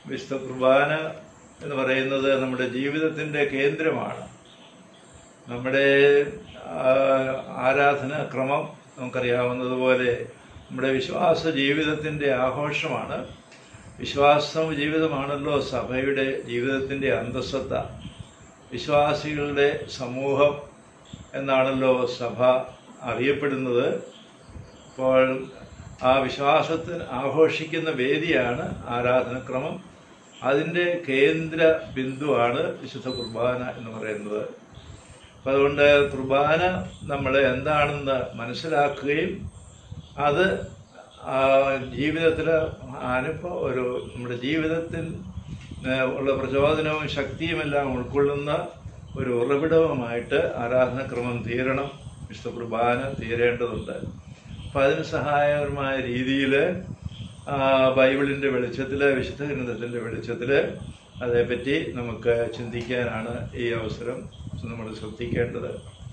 വിശുദ്ധ കുർബാന എന്ന് പറയുന്നത് നമ്മുടെ ജീവിതത്തിന്റെ കേന്ദ്രമാണ് നമ്മുടെ ആ, ആരാധനാ ക്രമം നമുക്കറിയാവുന്നതുപോലെ നമ്മുടെ വിശ്വാസ ജീവിതത്തിന്റെ ആഘോഷമാണ് വിശ്വാസ ജീവിതമാണല്ലോ സഭയുടെ ജീവിതത്തിന്റെ അന്തസ്സത്ത വിശ്വാസികളുടെ സമൂഹം എന്നാണല്ലോ സഭ അറിയപ്പെടുന്നത് അപ്പോൾ ആ വിശ്വാസത്തിന് ആഘോഷിക്കുന്ന വേദിയാണ് ആരാധനക്രമം അതിൻ്റെ കേന്ദ്ര ബിന്ദുവാണ് വിശുദ്ധ കുർബാന എന്ന് പറയുന്നത് അപ്പം അതുകൊണ്ട് കുർബാന നമ്മൾ എന്താണെന്ന് മനസ്സിലാക്കുകയും അത് ആ ജീവിതത്തിൽ അനുഭവം ഒരു നമ്മുടെ ജീവിതത്തിൽ ഏഹ്, ഉള്ള പ്രചോദനവും ശക്തിയുമെല്ലാം ഉൾക്കൊള്ളുന്ന ഒരു ഉറവിടവുമായിട്ട് ആരാധനക്രമം തീരണം വിശുദ്ധ കുർബാന തീരേണ്ടതുണ്ട് അപ്പം അതിന് സഹായകരമായ രീതിയിൽ ബൈബിളിൻ്റെ വെളിച്ചത്തിൽ വിശുദ്ധ ഗ്രന്ഥത്തിൻ്റെ വെളിച്ചത്തിൽ അതേപ്പറ്റി നമുക്ക് ചിന്തിക്കാനാണ് ഈ അവസരം നമ്മൾ ശ്രദ്ധിക്കേണ്ടത്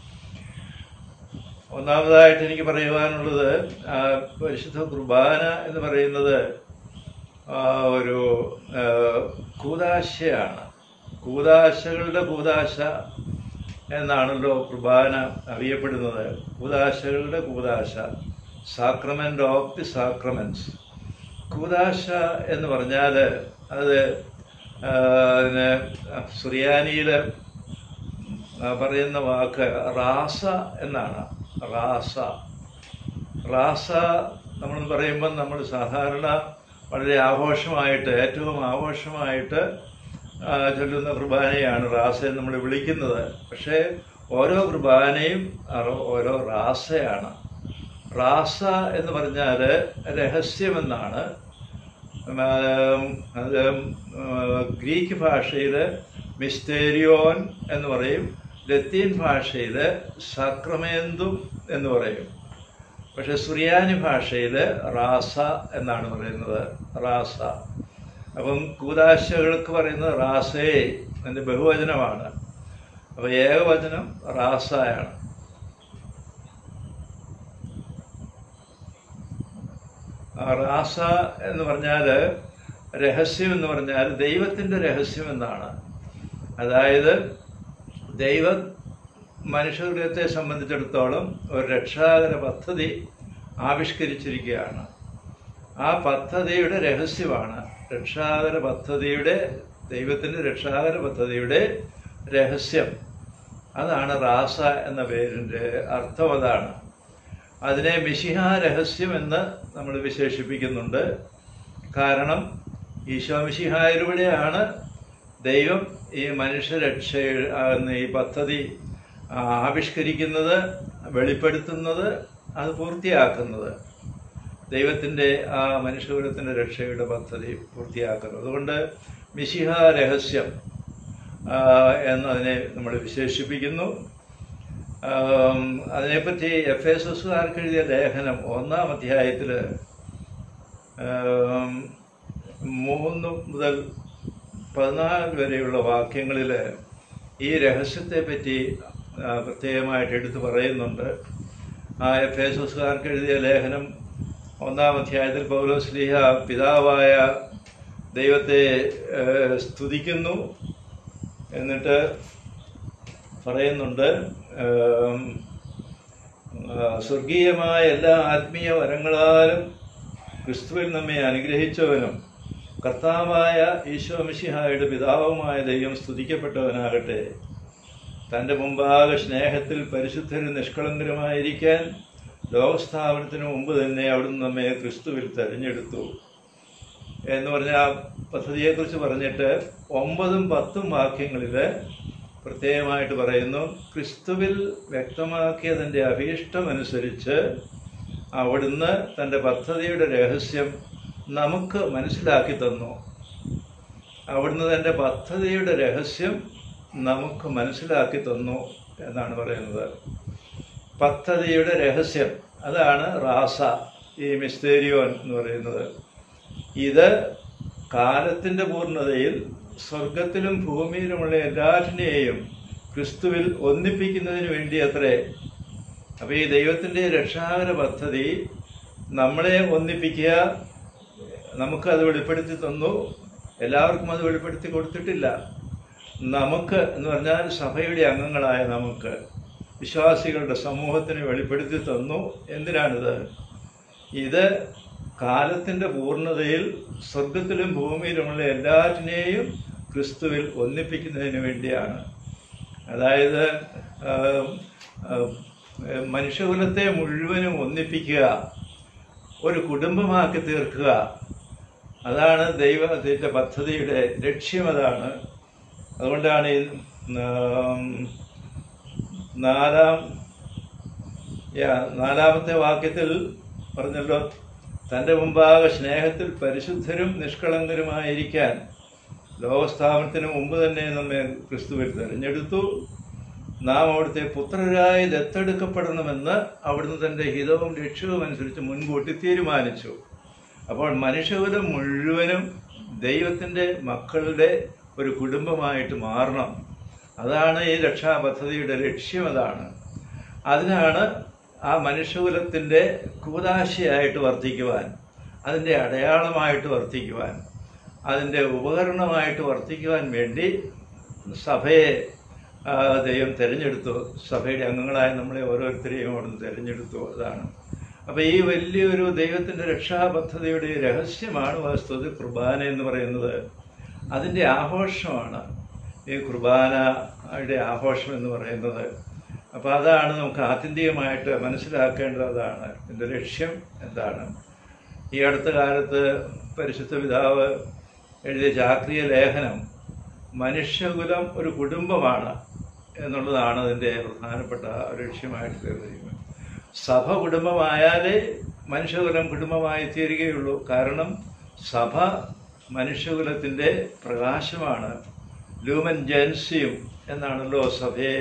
ഒന്നാമതായിട്ട് എനിക്ക് പറയുവാനുള്ളത് ആ, പരിശുദ്ധ കുർബാന എന്ന് പറയുന്നത് ആ, ഒരു ആ, കൂതാശയാണ് കൂതാശകളുടെ കൂതാശ എന്നാണല്ലോ കുർബാന അറിയപ്പെടുന്നത് കൂതാശകളുടെ കൂതാശ സാക്രമെന്റ് ഓഫ് ദി സാക്രമെന്റ്സ് കൂതാശ എന്ന് പറഞ്ഞാൽ അത് ആ, പിന്നെ സുറിയാനിയിൽ പറയുന്ന വാക്ക് റാസ എന്നാണ് റാസ റാസ നമ്മൾ പറയുമ്പോൾ നമ്മൾ സാധാരണ വളരെ ആഘോഷമായിട്ട് ഏറ്റവും ആഘോഷമായിട്ട് ആ, ചൊല്ലുന്ന കുർബാനയാണ് റാസ എന്ന് നമ്മൾ വിളിക്കുന്നത് പക്ഷേ ഓരോ കുർബാനയും അറ- ഓരോ റാസയാണ് റാസ എന്ന് പറഞ്ഞാൽ രഹസ്യമെന്നാണ് ഉം, അത് ഉം, ഗ്രീക്ക് ഭാഷയിൽ മിസ്റ്റേരിയോൻ എന്ന് പറയും ലത്തീൻ ഭാഷയിൽ സക്രമേന്തും എന്ന് പറയും പക്ഷെ സുറിയാനി ഭാഷയിൽ റാസ എന്നാണ് പറയുന്നത് റാസ അപ്പം കൂതാശകൾക്ക് പറയുന്നത് റാസേ അതിൻ്റെ ബഹുവചനമാണ് അപ്പോൾ ഏകവചനം റാസയാണ് ആ റാസ എന്ന് പറഞ്ഞാൽ രഹസ്യം എന്ന് പറഞ്ഞാൽ ദൈവത്തിൻ്റെ രഹസ്യം എന്നാണ് അതായത് ദൈവം മനുഷ്യഹൃദയത്തെ സംബന്ധിച്ചിടത്തോളം ഒരു രക്ഷാകര പദ്ധതി ആവിഷ്കരിച്ചിരിക്കുകയാണ് ആ പദ്ധതിയുടെ രഹസ്യമാണ് രക്ഷാകര പദ്ധതിയുടെ ദൈവത്തിൻ്റെ രക്ഷാകര പദ്ധതിയുടെ രഹസ്യം അതാണ് റാസ എന്ന പേരിൻ്റെ അർത്ഥം അതാണ് അതിനെ മിശിഹ രഹസ്യം എന്ന് നമ്മൾ വിശേഷിപ്പിക്കുന്നുണ്ട് കാരണം ഈശോ മിശിഹായിലൂടെയാണ് ദൈവം ഈ മനുഷ്യരക്ഷ എന്ന ഈ പദ്ധതി ആ, ആവിഷ്കരിക്കുന്നത് വെളിപ്പെടുത്തുന്നത് അത് പൂർത്തിയാക്കുന്നത് ദൈവത്തിൻ്റെ ആ മനുഷ്യകുലത്തിൻ്റെ രക്ഷയുടെ പദ്ധതി പൂർത്തിയാക്കുന്നത് അതുകൊണ്ട് മിശിഹ രഹസ്യം ആ, എന്നതിനെ നമ്മൾ വിശേഷിപ്പിക്കുന്നു ആം, അതിനെപ്പറ്റി എഫ് എസ് എസുകാർക്ക് എഴുതിയ ലേഖനം ഒന്നാം അധ്യായത്തിൽ മൂന്ന് മുതൽ പതിനാല് വരെയുള്ള വാക്യങ്ങളിൽ ഈ രഹസ്യത്തെ പറ്റി ആ, പ്രത്യേകമായിട്ട് എടുത്തു പറയുന്നുണ്ട് ആ എഫ് എസ് എസുകാർക്ക് എഴുതിയ ലേഖനം ഒന്നാം അധ്യായത്തിൽ പൗലോസ്ലിഹ പിതാവായ ദൈവത്തെ ഏ, സ്തുതിക്കുന്നു എന്നിട്ട് പറയുന്നുണ്ട് ഏം, ആ, സ്വർഗീയമായ എല്ലാ ആത്മീയ വരങ്ങളാലും ക്രിസ്തുവിൽ നമ്മെ അനുഗ്രഹിച്ചവനും കർത്താവായ ഈശോ മിശിഹായുടെ പിതാവുമായ ദൈവം സ്തുതിക്കപ്പെട്ടവനാകട്ടെ തൻ്റെ മുമ്പാകെ സ്നേഹത്തിൽ പരിശുദ്ധരും നിഷ്കളങ്കരുമായിരിക്കാൻ ലോകസ്ഥാപനത്തിന് മുമ്പ് തന്നെ അവിടുന്ന് നമ്മെ ക്രിസ്തുവിൽ തെരഞ്ഞെടുത്തു എന്ന് പറഞ്ഞ ആ പദ്ധതിയെക്കുറിച്ച് പറഞ്ഞിട്ട് ഒമ്പതും പത്തും വാക്യങ്ങളിൽ പ്രത്യേകമായിട്ട് പറയുന്നു ക്രിസ്തുവിൽ വ്യക്തമാക്കിയതിൻ്റെ അഭീഷ്ടമനുസരിച്ച് അവിടുന്ന് തൻ്റെ പദ്ധതിയുടെ രഹസ്യം നമുക്ക് മനസ്സിലാക്കി തന്നു അവിടുന്ന് തൻ്റെ പദ്ധതിയുടെ രഹസ്യം നമുക്ക് മനസ്സിലാക്കി തന്നു എന്നാണ് പറയുന്നത് പദ്ധതിയുടെ രഹസ്യം അതാണ് റാസ ഈ മിസ്തേരിയോൻ എന്ന് പറയുന്നത് ഇത് കാലത്തിൻ്റെ പൂർണ്ണതയിൽ സ്വർഗത്തിലും ഭൂമിയിലുമുള്ള എല്ലാറ്റിനെയും ക്രിസ്തുവിൽ ഒന്നിപ്പിക്കുന്നതിന് വേണ്ടി അത്രേ അപ്പോൾ ഈ ദൈവത്തിൻ്റെ രക്ഷാകര പദ്ധതി നമ്മളെ ഒന്നിപ്പിക്കുക നമുക്കത് വെളിപ്പെടുത്തി തന്നു എല്ലാവർക്കും അത് വെളിപ്പെടുത്തി കൊടുത്തിട്ടില്ല നമുക്ക് എന്ന് പറഞ്ഞാൽ സഭയുടെ അംഗങ്ങളായ നമുക്ക് വിശ്വാസികളുടെ സമൂഹത്തിന് വെളിപ്പെടുത്തി തന്നു എന്തിനാണിത് ഇത് കാലത്തിൻ്റെ പൂർണ്ണതയിൽ സ്വർഗത്തിലും ഭൂമിയിലുമുള്ള എല്ലാറ്റിനെയും ക്രിസ്തുവിൽ ഒന്നിപ്പിക്കുന്നതിന് വേണ്ടിയാണ് അതായത് ആം, ആം, മനുഷ്യകുലത്തെ മുഴുവനും ഒന്നിപ്പിക്കുക ഒരു കുടുംബമാക്കി തീർക്കുക അതാണ് ദൈവത്തിൻ്റെ പദ്ധതിയുടെ ലക്ഷ്യം അതാണ് അതുകൊണ്ടാണ് ഈ ആം, നാലാം യാ, നാലാമത്തെ വാക്യത്തിൽ പറഞ്ഞല്ലോ തൻ്റെ മുമ്പാകെ സ്നേഹത്തിൽ പരിശുദ്ധരും നിഷ്കളങ്കരുമായിരിക്കാൻ ലോകസ്ഥാപനത്തിന് മുമ്പ് തന്നെ നമ്മെ ക്രിസ്തുവിൽ തിരഞ്ഞെടുത്തു നാം അവിടുത്തെ പുത്രരായി ദത്തെടുക്കപ്പെടണമെന്ന് അവിടുന്ന് തൻ്റെ ഹിതവും ലക്ഷ്യവും അനുസരിച്ച് മുൻകൂട്ടി തീരുമാനിച്ചു അപ്പോൾ മനുഷ്യകുലം മുഴുവനും ദൈവത്തിൻ്റെ മക്കളുടെ ഒരു കുടുംബമായിട്ട് മാറണം അതാണ് ഈ രക്ഷാപദ്ധതിയുടെ ലക്ഷ്യം അതാണ് അതിനാണ് ആ മനുഷ്യകുലത്തിൻ്റെ കൂതാശയായിട്ട് വർത്തിക്കുവാൻ അതിൻ്റെ അടയാളമായിട്ട് വർത്തിക്കുവാൻ അതിൻ്റെ ഉപകരണമായിട്ട് വർത്തിക്കുവാൻ വേണ്ടി സഭയെ ആ, ദൈവം തിരഞ്ഞെടുത്തു സഭയുടെ അംഗങ്ങളായ നമ്മളെ ഓരോരുത്തരെയും അവിടുന്ന് തിരഞ്ഞെടുത്തു അതാണ് അപ്പോൾ ഈ വലിയൊരു ദൈവത്തിൻ്റെ രക്ഷാപദ്ധതിയുടെ രഹസ്യമാണ് വാസ്തവത്തിൽ കുർബാന എന്ന് പറയുന്നത് അതിൻ്റെ ആഘോഷമാണ് ഈ കുർബാനയുടെ ആഘോഷം എന്ന് പറയുന്നത് അപ്പോൾ അതാണ് നമുക്ക് ആത്യന്തികമായിട്ട് മനസ്സിലാക്കേണ്ടത് അതാണ് ഇതിൻ്റെ ലക്ഷ്യം എന്താണ് ഈ അടുത്ത കാലത്ത് പരിശുദ്ധ പിതാവ് എഴുതിയ ചാക്രിയ ലേഖനം മനുഷ്യകുലം ഒരു കുടുംബമാണ് എന്നുള്ളതാണ് അതിൻ്റെ പ്രധാനപ്പെട്ട ലക്ഷ്യമായിട്ട് തീർന്നിരിക്കുന്നത് സഭ കുടുംബമായാലേ മനുഷ്യകുലം കുടുംബമായി തീരുകയുള്ളൂ കാരണം സഭ മനുഷ്യകുലത്തിൻ്റെ പ്രകാശമാണ് ലൂമൻ ജൻസിയും എന്നാണല്ലോ സഭയെ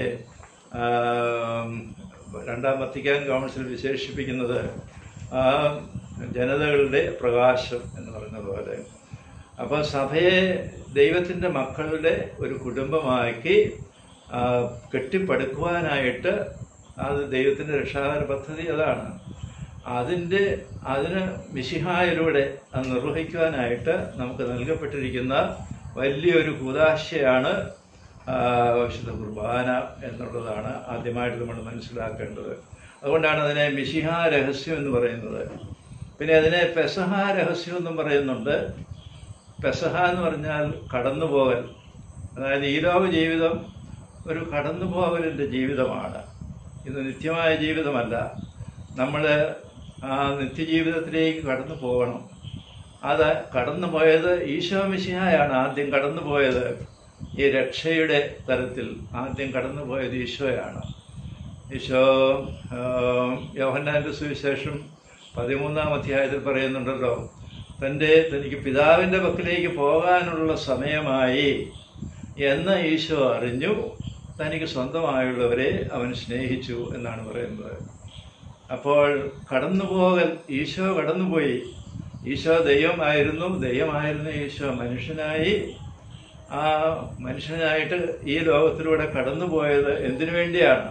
ആം, രണ്ടാം വത്തിക്കാൻ കൗൺസിൽ വിശേഷിപ്പിക്കുന്നത് ആ ജനതകളുടെ പ്രകാശം എന്ന് പറയുന്നത് പോലെ അപ്പോൾ സഭയെ ദൈവത്തിൻ്റെ മക്കളുടെ ഒരു കുടുംബമാക്കി ആ, കെട്ടിപ്പടുക്കുവാനായിട്ട് അത് ദൈവത്തിൻ്റെ രക്ഷാകര പദ്ധതി അതാണ് അതിൻ്റെ അതിന് മിശിഹായിലൂടെ അത് നിർവഹിക്കുവാനായിട്ട് നമുക്ക് നൽകപ്പെട്ടിരിക്കുന്ന വലിയൊരു കൂതാശയാണ് ആ, വിശുദ്ധ കുർബാന എന്നുള്ളതാണ് ആദ്യമായിട്ട് നമ്മൾ മനസ്സിലാക്കേണ്ടത് അതുകൊണ്ടാണ് അതിനെ മിശിഹ രഹസ്യം എന്ന് പറയുന്നത് പിന്നെ അതിനെ പെസഹ രഹസ്യം എന്നും പറയുന്നുണ്ട് പെസഹ എന്ന് പറഞ്ഞാൽ കടന്നുപോകൽ അതായത് ഈ ലോക ജീവിതം ഒരു കടന്നുപോകലിൻ്റെ ജീവിതമാണ് ഇത് നിത്യമായ ജീവിതമല്ല നമ്മൾ ആ നിത്യജീവിതത്തിലേക്ക് കടന്നു പോകണം അത് കടന്നു പോയത് ഈശോ മിശിഹായാണ് ആദ്യം കടന്നു പോയത് ഈ രക്ഷയുടെ തലത്തിൽ ആദ്യം കടന്നു പോയത് ഈശോയാണ് ഈശോ ആ, യോഹന്നാന്റെ സുവിശേഷം പതിമൂന്നാം അധ്യായത്തിൽ പറയുന്നുണ്ടല്ലോ തൻ്റെ തനിക്ക് പിതാവിൻ്റെ പക്കലേക്ക് പോകാനുള്ള സമയമായി എന്ന് ഈശോ അറിഞ്ഞു തനിക്ക് സ്വന്തമായുള്ളവരെ അവൻ സ്നേഹിച്ചു എന്നാണ് പറയുന്നത് അപ്പോൾ കടന്നുപോകൽ ഈശോ കടന്നുപോയി ഈശോ ദൈവമായിരുന്നു ദൈവമായിരുന്ന ഈശോ മനുഷ്യനായി ആ മനുഷ്യനായിട്ട് ഈ ലോകത്തിലൂടെ കടന്നുപോയത് എന്തിനു വേണ്ടിയാണ്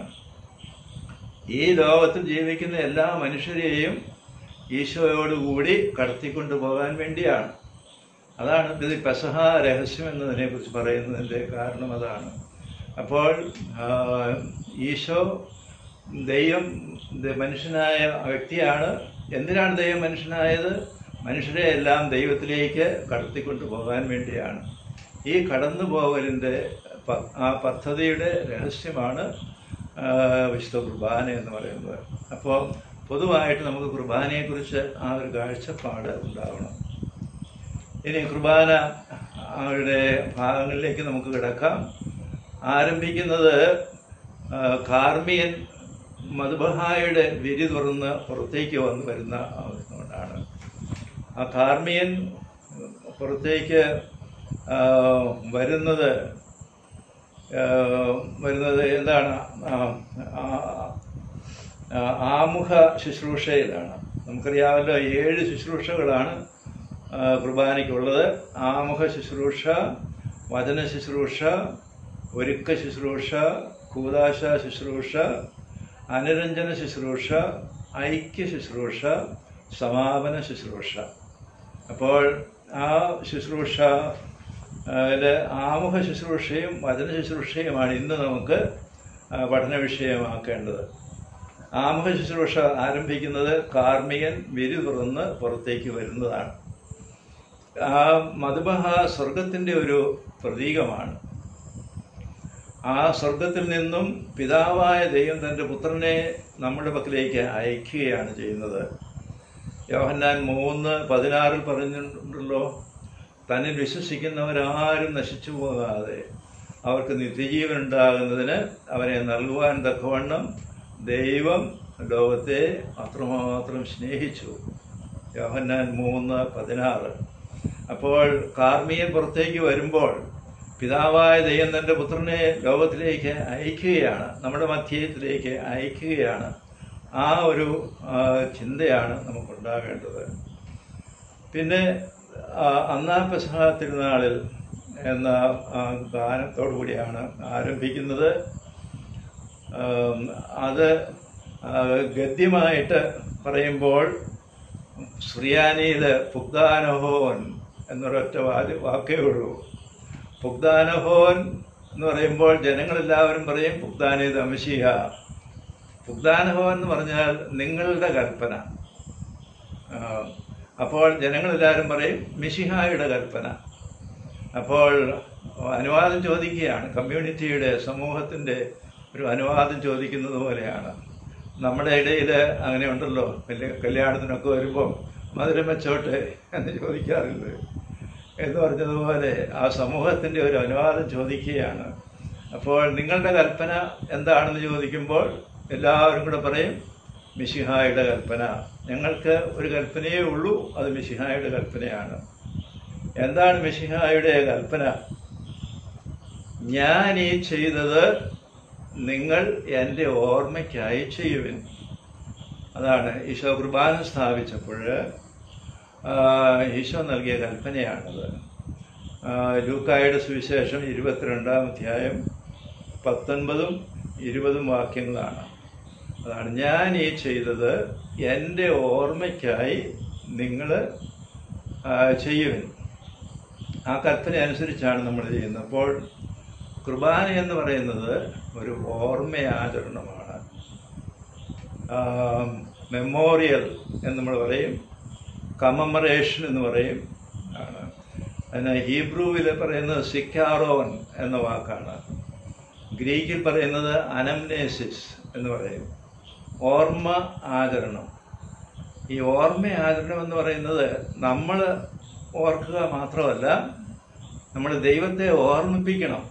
ഈ ലോകത്തിൽ ജീവിക്കുന്ന എല്ലാ മനുഷ്യരെയും ഈശോയോടുകൂടി കടത്തിക്കൊണ്ടു പോകാൻ വേണ്ടിയാണ് അതാണ് ഇത് പെസഹ രഹസ്യം എന്നതിനെ കുറിച്ച് പറയുന്നതിൻ്റെ കാരണം അതാണ് അപ്പോൾ ആ, ഈശോ ദൈവം ദ- മനുഷ്യനായ വ്യക്തിയാണ് എന്തിനാണ് ദൈവം മനുഷ്യനായത് മനുഷ്യരെ എല്ലാം ദൈവത്തിലേക്ക് കടത്തിക്കൊണ്ടു പോകാൻ വേണ്ടിയാണ് ഈ കടന്നു പോകലിൻ്റെ പ- ആ പദ്ധതിയുടെ രഹസ്യമാണ് ആ, വിശുദ്ധ കുർബാന എന്ന് പറയുന്നത് അപ്പോൾ പൊതുവായിട്ട് നമുക്ക് കുർബാനയെക്കുറിച്ച് ആ ഒരു കാഴ്ചപ്പാട് ഉണ്ടാവണം ഇനി കുർബാന അവരുടെ ഭാഗങ്ങളിലേക്ക് നമുക്ക് കിടക്കാം ആരംഭിക്കുന്നത് ആ, കാർമിയൻ മധുബഹായുടെ വിരി തുറന്ന് പുറത്തേക്ക് വന്ന് വരുന്ന അവസ്ഥ കൊണ്ടാണ് ആ കാർമിയൻ പുറത്തേക്ക് ആ, വരുന്നത് ആ, വരുന്നത് എന്താണ് ആ, ആ, ആ, ആമുഖ ശുശ്രൂഷയിലാണ് നമുക്കറിയാമല്ലോ ഏഴ് ശുശ്രൂഷകളാണ് ആ, കുർബാനയ്ക്കുള്ളത് ആമുഖ ശുശ്രൂഷ വചന ശുശ്രൂഷ ഒരുക്ക ശുശ്രൂഷ കൂതാശ ശുശ്രൂഷ അനുരഞ്ജന ശുശ്രൂഷ ഐക്യ ശുശ്രൂഷ സമാപന ശുശ്രൂഷ അപ്പോൾ ആ ശുശ്രൂഷ അതില് ആമുഖ ശുശ്രൂഷയും വചന ശുശ്രൂഷയുമാണ് ഇന്ന് നമുക്ക് ആ, പഠന വിഷയമാക്കേണ്ടത് ആമുഖ ശുശ്രൂഷ ആരംഭിക്കുന്നത് കാർമികൻ വിരി തുറന്ന് പുറത്തേക്ക് വരുന്നതാണ് ആ മധുബഹ സ്വർഗത്തിൻ്റെ ഒരു പ്രതീകമാണ് ആ സ്വർഗത്തിൽ നിന്നും പിതാവായ ദൈവം തൻ്റെ പുത്രനെ നമ്മുടെ പക്കലേക്ക് അയക്കുകയാണ് ചെയ്യുന്നത് യോഹന്നാൻ മൂന്ന് പതിനാറിൽ പറഞ്ഞിട്ടുണ്ടല്ലോ തന്നിൽ വിശ്വസിക്കുന്നവരാരും നശിച്ചു പോകാതെ അവർക്ക് നിത്യജീവൻ ഉണ്ടാകുന്നതിന് അവനെ നൽകുവാൻ തക്കവണ്ണം ദൈവം ലോകത്തെ അത്രമാത്രം സ്നേഹിച്ചു യോഹന്നാൻ മൂന്ന് പതിനാറ് അപ്പോൾ കാർമികൻ പുറത്തേക്ക് വരുമ്പോൾ പിതാവായ ദൈവം തൻ്റെ പുത്രനെ ലോകത്തിലേക്ക് അയക്കുകയാണ് നമ്മുടെ മധ്യത്തിലേക്ക് അയക്കുകയാണ് ആ ഒരു ആ, ചിന്തയാണ് നമുക്കുണ്ടാകേണ്ടത് പിന്നെ ആ, അന്നാ പെസഹ തിരുനാളിൽ എന്ന ആ, ഗാനത്തോടു കൂടിയാണ് ആരംഭിക്കുന്നത് ആം, അത് ആ, ഗദ്യമായിട്ട് പറയുമ്പോൾ ശ്രിയാനിയിൽ പുഗ്ദാനഹോൻ എന്നൊരൊറ്റ വാല് വാക്കേ ഉള്ളൂ പുഗ്ദാനഹോൻ എന്ന് പറയുമ്പോൾ ജനങ്ങളെല്ലാവരും പറയും പുഗ്ദാനി ദമശിഹ പുഗ്ദാനഹോൻ എന്ന് പറഞ്ഞാൽ നിങ്ങളുടെ കൽപ്പന ആ, അപ്പോൾ ജനങ്ങളെല്ലാവരും പറയും മിഷിഹായുടെ കൽപ്പന അപ്പോൾ അനുവാദം ചോദിക്കുകയാണ് കമ്മ്യൂണിറ്റിയുടെ സമൂഹത്തിൻ്റെ ഒരു അനുവാദം ചോദിക്കുന്നത് പോലെയാണ് നമ്മുടെ ഇടയിൽ അങ്ങനെ ഉണ്ടല്ലോ വലിയ കല്യാണത്തിനൊക്കെ വരുമ്പോൾ മധുരം വെച്ചോട്ടെ എന്ന് ചോദിക്കാറുണ്ട് എന്ന് പറഞ്ഞതുപോലെ ആ സമൂഹത്തിൻ്റെ ഒരു അനുവാദം ചോദിക്കുകയാണ് അപ്പോൾ നിങ്ങളുടെ കൽപ്പന എന്താണെന്ന് ചോദിക്കുമ്പോൾ എല്ലാവരും കൂടെ പറയും മിഷിഹായുടെ കൽപ്പന ഞങ്ങൾക്ക് ഒരു കൽപ്പനയേ ഉള്ളൂ അത് മിഷിഹായുടെ കൽപ്പനയാണ് എന്താണ് മിഷിഹായുടെ കൽപ്പന ഞാൻ ഈ ചെയ്തത് നിങ്ങൾ എൻ്റെ ഓർമ്മയ്ക്കായി ചെയ്യുവിൻ അതാണ് ഈശോ കുർബാന സ്ഥാപിച്ചപ്പോൾ ആ, ഈശോ നൽകിയ കൽപ്പനയാണത് ആ, ലൂക്കായുടെ സുവിശേഷം ഇരുപത്തിരണ്ടാം അധ്യായം പത്തൊൻപതും ഇരുപതും വാക്യങ്ങളാണ് അതാണ് ഞാൻ ഈ ചെയ്തത് എൻ്റെ ഓർമ്മയ്ക്കായി നിങ്ങൾ ചെയ്യുവിൻ ആ കൽപ്പന അനുസരിച്ചാണ് നമ്മൾ ചെയ്യുന്നത് അപ്പോൾ കുർബാന എന്ന് പറയുന്നത് ഒരു ഓർമ്മയാചരണമാണ് മെമ്മോറിയൽ എന്ന് നമ്മൾ പറയും കമമറേഷൻ എന്ന് പറയും ആണ് അതിന് ഹീബ്രുവിൽ പറയുന്നത് സിക്കാറോൻ എന്ന വാക്കാണ് ഗ്രീക്കിൽ പറയുന്നത് അനംനേസിസ് എന്ന് പറയും ഓർമ്മ ആചരണം ഈ ഓർമ്മ ആചരണം എന്ന് പറയുന്നത് നമ്മൾ ഓർക്കുക മാത്രമല്ല നമ്മൾ ദൈവത്തെ ഓർമ്മിപ്പിക്കണം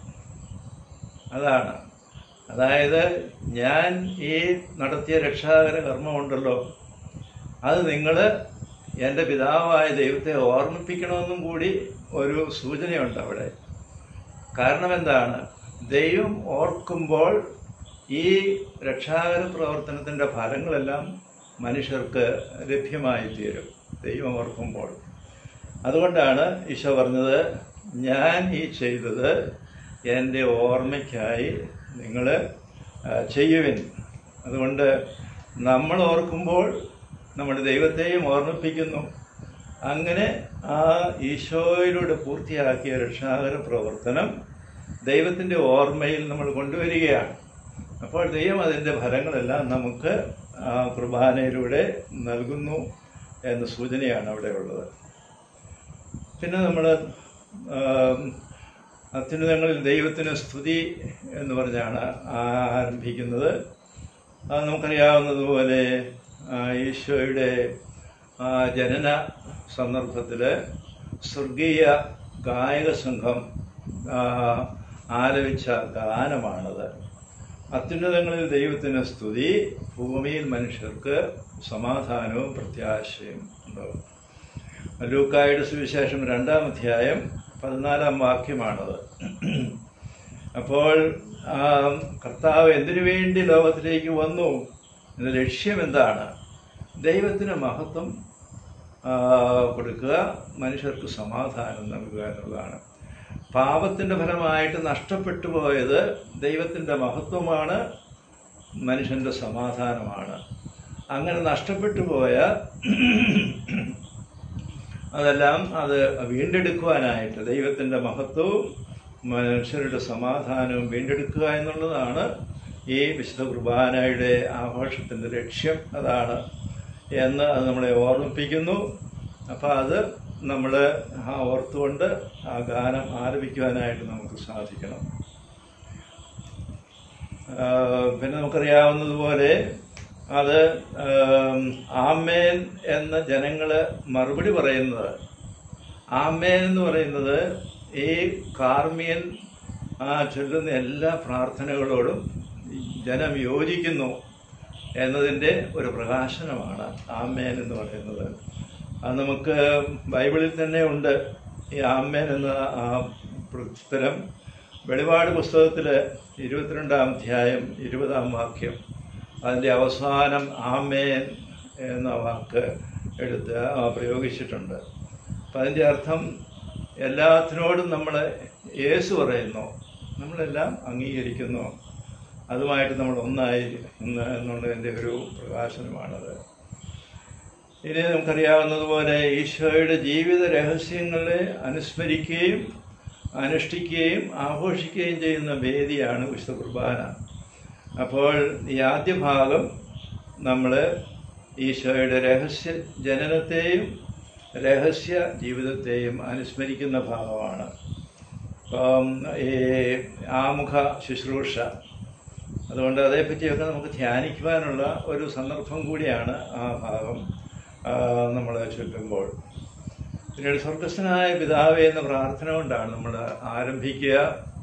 അതാണ് അതായത് ഞാൻ ഈ നടത്തിയ രക്ഷാകര കർമ്മമുണ്ടല്ലോ അത് നിങ്ങൾ എൻ്റെ പിതാവായ ദൈവത്തെ ഓർമ്മിപ്പിക്കണമെന്നും കൂടി ഒരു സൂചനയുണ്ട് അവിടെ കാരണം എന്താണ് ദൈവം ഓർക്കുമ്പോൾ ഈ രക്ഷാകര പ്രവർത്തനത്തിൻ്റെ ഫലങ്ങളെല്ലാം മനുഷ്യർക്ക് ലഭ്യമായി തീരും ദൈവം ഓർക്കുമ്പോൾ അതുകൊണ്ടാണ് ഈശോ പറഞ്ഞത് ഞാൻ ഈ ചെയ്തത് എൻ്റെ ഓർമ്മയ്ക്കായി നിങ്ങൾ ചെയ്യുവിൻ അതുകൊണ്ട് നമ്മൾ ഓർക്കുമ്പോൾ നമ്മൾ ദൈവത്തെയും ഓർമ്മിപ്പിക്കുന്നു അങ്ങനെ ആ ഈശോയിലൂടെ പൂർത്തിയാക്കിയ രക്ഷാകര പ്രവർത്തനം ദൈവത്തിൻ്റെ ഓർമ്മയിൽ നമ്മൾ കൊണ്ടുവരികയാണ് അപ്പോൾ ദൈവം അതിൻ്റെ ഫലങ്ങളെല്ലാം നമുക്ക് ആ കുർബാനയിലൂടെ നൽകുന്നു എന്ന സൂചനയാണ് അവിടെ ഉള്ളത് പിന്നെ നമ്മൾ അത്യുന്നതങ്ങളിൽ ദൈവത്തിന് സ്തുതി എന്ന് പറഞ്ഞാണ് ആരംഭിക്കുന്നത് അത് നമുക്കറിയാവുന്നതുപോലെ ആ, ഈശോയുടെ ആ, ജനന സന്ദർഭത്തിൽ സ്വർഗീയ ഗായക സംഘം ആ, ആലപിച്ച ഗാനമാണത് അത്യുന്നതങ്ങളിൽ ദൈവത്തിന് സ്തുതി ഭൂമിയിൽ മനുഷ്യർക്ക് സമാധാനവും പ്രത്യാശയും ഉണ്ടാവും ലൂക്കായുടെ സുവിശേഷം രണ്ടാം അധ്യായം പതിനാലാം വാക്യമാണത് അപ്പോൾ ആ, കർത്താവ് എന്തിനു വേണ്ടി ലോകത്തിലേക്ക് വന്നു എന്ന ലക്ഷ്യം എന്താണ് ദൈവത്തിന് മഹത്വം ആ, കൊടുക്കുക മനുഷ്യർക്ക് സമാധാനം നൽകുക എന്നുള്ളതാണ് പാപത്തിൻ്റെ ഫലമായിട്ട് നഷ്ടപ്പെട്ടു പോയത് ദൈവത്തിൻ്റെ മഹത്വമാണ് മനുഷ്യൻ്റെ സമാധാനമാണ് അങ്ങനെ നഷ്ടപ്പെട്ടു പോയ അതെല്ലാം അത് വീണ്ടെടുക്കുവാനായിട്ട് ദൈവത്തിൻ്റെ മഹത്വവും മനുഷ്യരുടെ സമാധാനവും വീണ്ടെടുക്കുക എന്നുള്ളതാണ് ഈ വിശുദ്ധ കുർബാനയുടെ ആഘോഷത്തിൻ്റെ ലക്ഷ്യം അതാണ് എന്ന് അത് നമ്മളെ ഓർമ്മിപ്പിക്കുന്നു അപ്പം അത് നമ്മൾ ആ ഓർത്തുകൊണ്ട് ആ ഗാനം ആലപിക്കുവാനായിട്ട് നമുക്ക് സാധിക്കണം ആ, പിന്നെ നമുക്കറിയാവുന്നതുപോലെ അത് ആം, ആമേൻ എന്ന ജനങ്ങള് മറുപടി പറയുന്നത് ആമേൻ എന്ന് പറയുന്നത് ഈ കാർമിയൻ ആ ചൊല്ലുന്ന എല്ലാ പ്രാർത്ഥനകളോടും ജനം യോജിക്കുന്നു എന്നതിൻ്റെ ഒരു പ്രകാശനമാണ് ആമേൻ എന്ന് പറയുന്നത് അത് നമുക്ക് ബൈബിളിൽ തന്നെ ഉണ്ട് ഈ ആമേൻ എന്ന ആ ഉത്തരം വെളിപാട് പുസ്തകത്തിൽ ഇരുപത്തിരണ്ടാം അധ്യായം ഇരുപതാം വാക്യം അതിൻ്റെ അവസാനം ആമേൻ എന്ന വാക്ക് എടുത്ത് ആ പ്രയോഗിച്ചിട്ടുണ്ട് അപ്പം അതിൻ്റെ അർത്ഥം എല്ലാത്തിനോടും നമ്മൾ യേശു പറയുന്നു നമ്മളെല്ലാം അംഗീകരിക്കുന്നു അതുമായിട്ട് നമ്മൾ ഒന്നായി എന്ന് എന്നുള്ളതിൻ്റെ ഒരു പ്രകാശനമാണത് ഇനി നമുക്കറിയാവുന്നതുപോലെ ഈശോയുടെ ജീവിത രഹസ്യങ്ങളെ അനുസ്മരിക്കുകയും അനുഷ്ഠിക്കുകയും ആഘോഷിക്കുകയും ചെയ്യുന്ന വേദിയാണ് വിശുദ്ധ കുർബാന അപ്പോൾ ഈ ആദ്യ ഭാഗം നമ്മൾ ഈശോയുടെ രഹസ്യ ജനനത്തെയും രഹസ്യ ജീവിതത്തെയും അനുസ്മരിക്കുന്ന ഭാഗമാണ് അപ്പം ഈ ആമുഖ ശുശ്രൂഷ അതുകൊണ്ട് അതേപ്പറ്റിയൊക്കെ നമുക്ക് ധ്യാനിക്കുവാനുള്ള ഒരു സന്ദർഭം കൂടിയാണ് ആ ഭാഗം നമ്മൾ ചൊല്ലുമ്പോൾ പിന്നീട് സ്വർഗസ്ഥനായ പിതാവേ എന്ന പ്രാർത്ഥന കൊണ്ടാണ് നമ്മൾ ആരംഭിക്കുക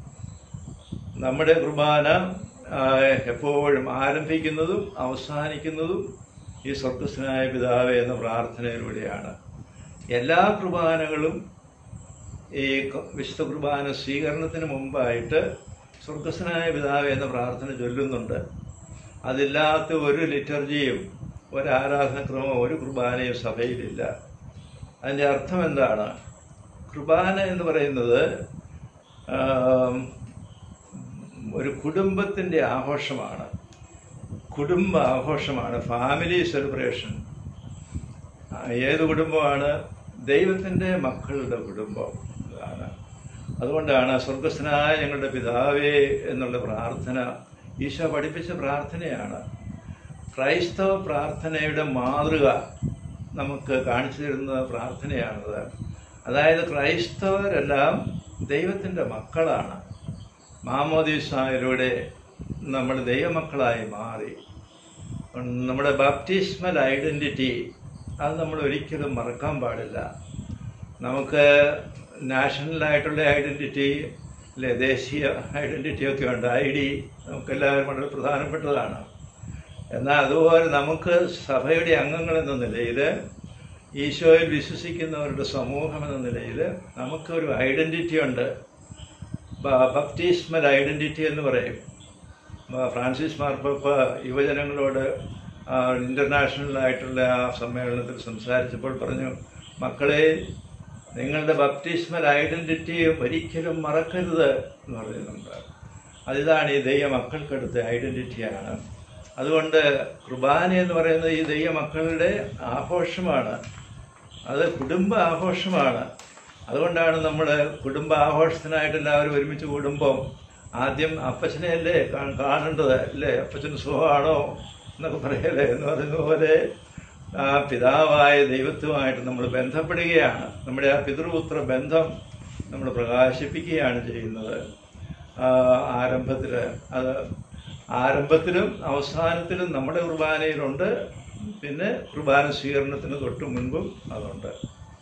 നമ്മുടെ കുർബാന ആ, എപ്പോഴും ആരംഭിക്കുന്നതും അവസാനിക്കുന്നതും ഈ സ്വർഗസ്ഥനായ പിതാവേ എന്ന പ്രാർത്ഥനയിലൂടെയാണ് എല്ലാ കുർബാനകളും ഈ ക- വിശുദ്ധ കുർബാന സ്വീകരണത്തിന് മുമ്പായിട്ട് സ്വർഗസ്വനായ പിതാവ് എന്ന പ്രാർത്ഥന ചൊല്ലുന്നുണ്ട് അതില്ലാത്ത ഒരു ലിറ്റർജിയും ഒരു ആരാധനക്രമവും ഒരു കുർബാനയും സഭയിലില്ല അതിൻ്റെ അർത്ഥം എന്താണ് കുർബാന എന്ന് പറയുന്നത് ആം, ഒരു കുടുംബത്തിൻ്റെ ആഘോഷമാണ് കുടുംബ ആഘോഷമാണ് ഫാമിലി സെലിബ്രേഷൻ ആ, ഏത് കുടുംബമാണ് ദൈവത്തിൻ്റെ മക്കളുടെ കുടുംബം അതാണ് അതുകൊണ്ടാണ് സ്വർഗസ്നായ ഞങ്ങളുടെ പിതാവേ എന്നുള്ള പ്രാർത്ഥന ഈശോ പഠിപ്പിച്ച പ്രാർത്ഥനയാണ് ക്രൈസ്തവ പ്രാർത്ഥനയുടെ മാതൃക നമുക്ക് കാണിച്ചു തരുന്ന പ്രാർത്ഥനയാണത് അതായത് ക്രൈസ്തവരെല്ലാം ദൈവത്തിൻ്റെ മക്കളാണ് മാമോദീസായിലൂടെ നമ്മൾ ദൈവമക്കളായി മാറി നമ്മുടെ ബാപ്റ്റിസ്മൽ ഐഡൻറ്റിറ്റി അത് നമ്മൾ ഒരിക്കലും മറക്കാൻ പാടില്ല നമുക്ക് നാഷണലായിട്ടുള്ള ഐഡൻറ്റിറ്റി അല്ലെ ദേശീയ ഐഡൻറ്റിറ്റി ഒക്കെ ഉണ്ട് ഐ ഡി നമുക്കെല്ലാവരും വളരെ പ്രധാനപ്പെട്ടതാണ് എന്നാൽ അതുപോലെ നമുക്ക് സഭയുടെ അംഗങ്ങൾ എന്ന നിലയിൽ ഈശോയിൽ വിശ്വസിക്കുന്നവരുടെ സമൂഹം എന്ന നിലയിൽ നമുക്കൊരു ഐഡൻറ്റിറ്റി ഉണ്ട് ബപ്റ്റിസ്മൽ ഐഡൻറ്റിറ്റി എന്ന് പറയും ആ, ഫ്രാൻസിസ് മാർപ്പ യുവജനങ്ങളോട് ഇൻ്റർനാഷണൽ ആയിട്ടുള്ള ആ സമ്മേളനത്തിൽ സംസാരിച്ചപ്പോൾ പറഞ്ഞു മക്കളെ നിങ്ങളുടെ ബപ്റ്റിസ്മൽ ഐഡൻറ്റിറ്റി ഒരിക്കലും മറക്കരുത് എന്ന് പറയുന്നുണ്ട് അതിതാണ് ഈ ദൈവ മക്കൾക്കെടുത്ത ഐഡൻറ്റിറ്റിയാണ് അതുകൊണ്ട് കുർബാന എന്ന് പറയുന്നത് ഈ ദൈവ മക്കളുടെ ആഘോഷമാണ് അത് കുടുംബ ആഘോഷമാണ് അതുകൊണ്ടാണ് നമ്മൾ കുടുംബ ആഘോഷത്തിനായിട്ട് എല്ലാവരും ഒരുമിച്ച് കൂടുമ്പോൾ ആദ്യം അപ്പച്ചനെയല്ലേ കാ- കാണേണ്ടത് അല്ലേ അപ്പച്ചന് സുഖമാണോ എന്നൊക്കെ പറയല്ലേ എന്ന് പറയുന്ന പോലെ ആ പിതാവായ ദൈവത്വമായിട്ട് നമ്മൾ ബന്ധപ്പെടുകയാണ് നമ്മുടെ ആ പിതൃപുത്ര ബന്ധം നമ്മൾ പ്രകാശിപ്പിക്കുകയാണ് ചെയ്യുന്നത് ആരംഭത്തിൽ അത് ആരംഭത്തിലും അവസാനത്തിലും നമ്മുടെ കുർബാനയിലുണ്ട് പിന്നെ കുർബാന സ്വീകരണത്തിന് തൊട്ട് മുൻപും അതുണ്ട്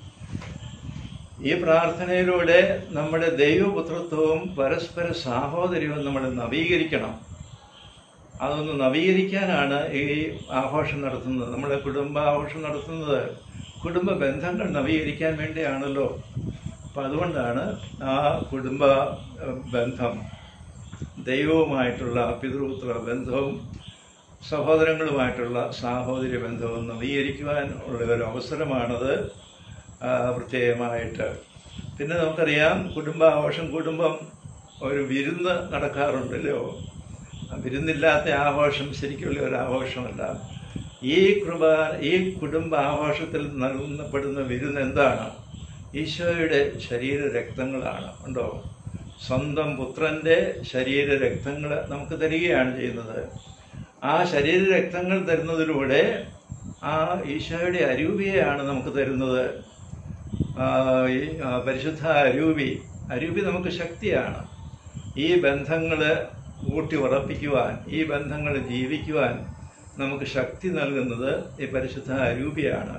ഈ പ്രാർത്ഥനയിലൂടെ നമ്മുടെ ദൈവപുത്രത്വവും പരസ്പര സാഹോദര്യവും നമ്മൾ നവീകരിക്കണം അതൊന്ന് നവീകരിക്കാനാണ് ഈ ആഘോഷം നടത്തുന്നത് നമ്മുടെ കുടുംബാഘോഷം നടത്തുന്നത് കുടുംബ ബന്ധങ്ങൾ നവീകരിക്കാൻ വേണ്ടിയാണല്ലോ അപ്പം അതുകൊണ്ടാണ് ആ കുടുംബ ഏഹ്, ബന്ധം ദൈവവുമായിട്ടുള്ള പിതൃപുത്ര ബന്ധവും സഹോദരങ്ങളുമായിട്ടുള്ള സാഹോദര്യ ബന്ധവും നവീകരിക്കുവാൻ ഉള്ള ഒരു അവസരമാണത് ആ, പ്രത്യേകമായിട്ട് പിന്നെ നമുക്കറിയാം കുടുംബാഘോഷം കുടുംബം ഒരു വിരുന്ന് നടക്കാറുണ്ടല്ലോ ആ വിരുന്നില്ലാത്ത ആഘോഷം ശരിക്കുള്ള ഒരു ആഘോഷമല്ല ഈ കുർബാന ഈ കുടുംബ ആഘോഷത്തിൽ നൽകപ്പെടുന്ന വിരുന്ന് എന്താണ് ഈശോയുടെ ശരീര രക്തങ്ങളാണ് ഉണ്ടോ സ്വന്തം പുത്രന്റെ ശരീര രക്തങ്ങൾ നമുക്ക് തരികയാണ് ചെയ്യുന്നത് ആ ശരീര രക്തങ്ങൾ തരുന്നതിലൂടെ ആ ഈശോയുടെ അരൂപിയെയാണ് നമുക്ക് തരുന്നത് ആ, ഈ, ആ, പരിശുദ്ധ അരൂപി അരൂപി നമുക്ക് ശക്തിയാണ് ഈ ബന്ധങ്ങൾ ഊട്ടി ഉറപ്പിക്കുവാൻ ഈ ബന്ധങ്ങൾ ജീവിക്കുവാൻ നമുക്ക് ശക്തി നൽകുന്നത് ഈ പരിശുദ്ധ അരൂപിയാണ്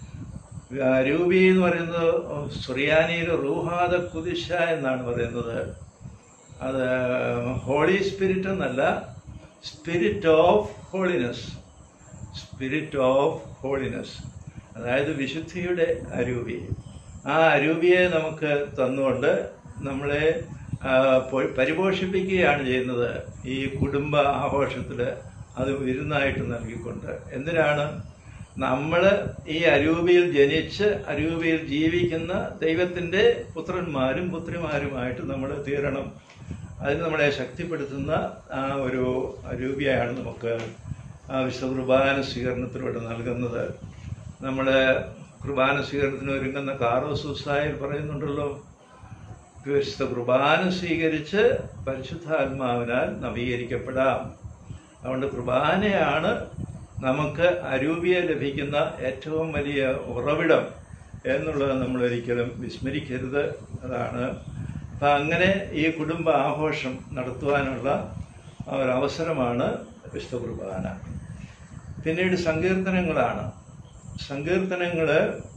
അരൂപി എന്ന് പറയുന്നത് സുറിയാനിയിൽ റൂഹാദ കുതിശ എന്നാണ് പറയുന്നത് അത് ഹോളി സ്പിരിറ്റ് എന്നല്ല spirit of holiness spirit of holiness അതായത് വിശുദ്ധിയുടെ അരൂപി ആ അരൂപിയെ നമുക്ക് തന്നുകൊണ്ട് നമ്മളെ ആ, പൊ- പരിപോഷിപ്പിക്കുകയാണ് ചെയ്യുന്നത് ഈ കുടുംബ ആഘോഷത്തിൽ അത് വിരുന്നായിട്ട് നൽകിക്കൊണ്ട് എന്തിനാണ് നമ്മൾ ഈ അരൂപിയിൽ ജനിച്ച് അരൂപിയിൽ ജീവിക്കുന്ന ദൈവത്തിൻ്റെ പുത്രന്മാരും പുത്രിമാരുമായിട്ട് നമ്മൾ തീരണം അതിന് നമ്മളെ ശക്തിപ്പെടുത്തുന്ന ആ ഒരു അരൂപിയാണ് നമുക്ക് ആ വിശുദ്ധ കുർബാന സ്വീകരണത്തിലൂടെ നൽകുന്നത് നമ്മൾ കുർബാന സ്വീകരണത്തിന് ഒരുങ്ങുന്ന കാറോസൂസായിൽ പറയുന്നുണ്ടല്ലോ വിശുദ്ധ കുർബാന സ്വീകരിച്ച് പരിശുദ്ധാത്മാവിനാൽ നവീകരിക്കപ്പെടാം അതുകൊണ്ട് കുർബാനയാണ് നമുക്ക് അരൂപിയെ ലഭിക്കുന്ന ഏറ്റവും വലിയ ഉറവിടം എന്നുള്ളത് നമ്മൾ ഒരിക്കലും വിസ്മരിക്കരുത് അതാണ് അപ്പം അങ്ങനെ ഈ കുടുംബ ആഘോഷം നടത്തുവാനുള്ള ഒരവസരമാണ് വിശുദ്ധ കുർബാന പിന്നീട് സങ്കീർത്തനങ്ങളാണ് സങ്കീർത്തനങ്ങൾ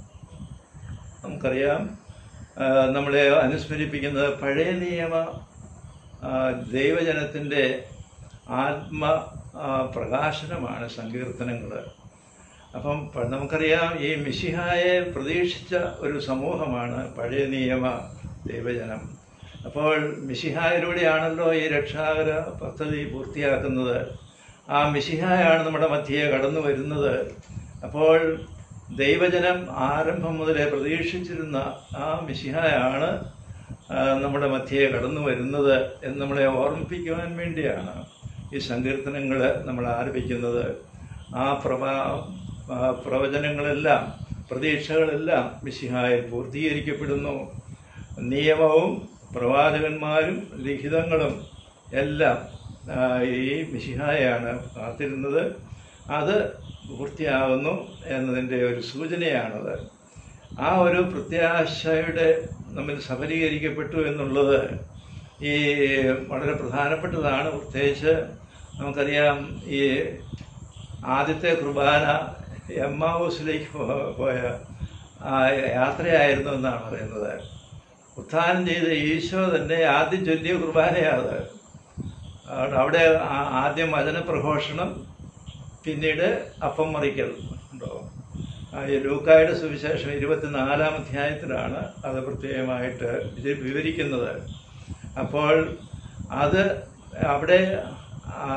നമുക്കറിയാം ആ, നമ്മളെ അനുസ്മരിപ്പിക്കുന്നത് പഴയ നിയമ ആ, ദൈവജനത്തിൻ്റെ ആത്മ ആ, പ്രകാശനമാണ് സങ്കീർത്തനങ്ങൾ അപ്പം പ- നമുക്കറിയാം ഈ മിശിഹായെ പ്രതീക്ഷിച്ച ഒരു സമൂഹമാണ് പഴയ നിയമ ദൈവജനം അപ്പോൾ മിശിഹായിലൂടെയാണല്ലോ ഈ രക്ഷാകര പദ്ധതി പൂർത്തിയാക്കുന്നത് ആ മിശിഹായാണ് നമ്മുടെ മധ്യയെ കടന്നു വരുന്നത് അപ്പോൾ ദൈവജനം ആരംഭം മുതലേ പ്രതീക്ഷിച്ചിരുന്ന ആ മിശിഹായാണ് ആ, നമ്മുടെ മധ്യയെ കടന്നു വരുന്നത് എന്ന് നമ്മളെ ഓർമ്മിപ്പിക്കുവാൻ വേണ്ടിയാണ് ഈ സങ്കീർത്തനങ്ങൾ നമ്മൾ ആരംഭിക്കുന്നത് ആ പ്രഭാ ആ പ്രവചനങ്ങളെല്ലാം പ്രതീക്ഷകളെല്ലാം മിശിഹായിൽ പൂർത്തീകരിക്കപ്പെടുന്നു നിയമവും പ്രവാചകന്മാരും ലിഖിതങ്ങളും എല്ലാം ആ, ഈ മിശിഹായാണ് കാത്തിരുന്നത് അത് പൂർത്തിയാകുന്നു എന്നതിൻ്റെ ഒരു സൂചനയാണത് ആ ഒരു പ്രത്യാശയുടെ നമ്മൾ സഫലീകരിക്കപ്പെട്ടു എന്നുള്ളത് ഈ വളരെ പ്രധാനപ്പെട്ടതാണ് പ്രത്യേകിച്ച് നമുക്കറിയാം ഈ ആദ്യത്തെ കുർബാന എമ്മാവൂസിലേക്ക് പോ- പോയ ആ യാത്രയായിരുന്നു എന്നാണ് പറയുന്നത് ഉത്ഥാനം ചെയ്ത ഈശോ തന്നെ ആദ്യം ചൊല്ലിയ കുർബാനയാണ് അത് അവിടെ ആ- ആദ്യം വചനപ്രഘോഷണം പിന്നീട് അപ്പം മറിക്കൽ ഉണ്ടോ ആ, ഈ ലൂക്കായുടെ സുവിശേഷം ഇരുപത്തിനാലാം അധ്യായത്തിലാണ് അത് പ്രത്യേകമായിട്ട് ഇത് വിവരിക്കുന്നത് അപ്പോൾ അത് അവിടെ ആ,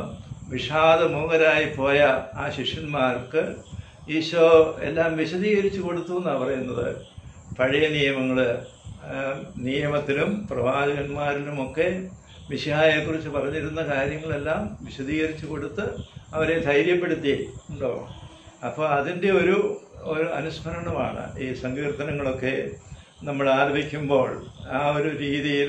വിഷാദമൂകരായി പോയ ആ ശിഷ്യന്മാർക്ക് ഈശോ എല്ലാം വിശദീകരിച്ചു കൊടുത്തു എന്നാണ് പറയുന്നത് പഴയ നിയമങ്ങൾ നിയമത്തിലും പ്രവാചകന്മാരിലുമൊക്കെ മിശിഹായെക്കുറിച്ച് പറഞ്ഞിരുന്ന കാര്യങ്ങളെല്ലാം വിശദീകരിച്ചു കൊടുത്ത് അവരെ ധൈര്യപ്പെടുത്തി ഉണ്ടോ അപ്പോൾ അതിൻ്റെ ഒരു ഒരു അനുസ്മരണമാണ് ഈ സങ്കീർത്തനങ്ങളൊക്കെ നമ്മൾ ആലപിക്കുമ്പോൾ ആ ഒരു രീതിയിൽ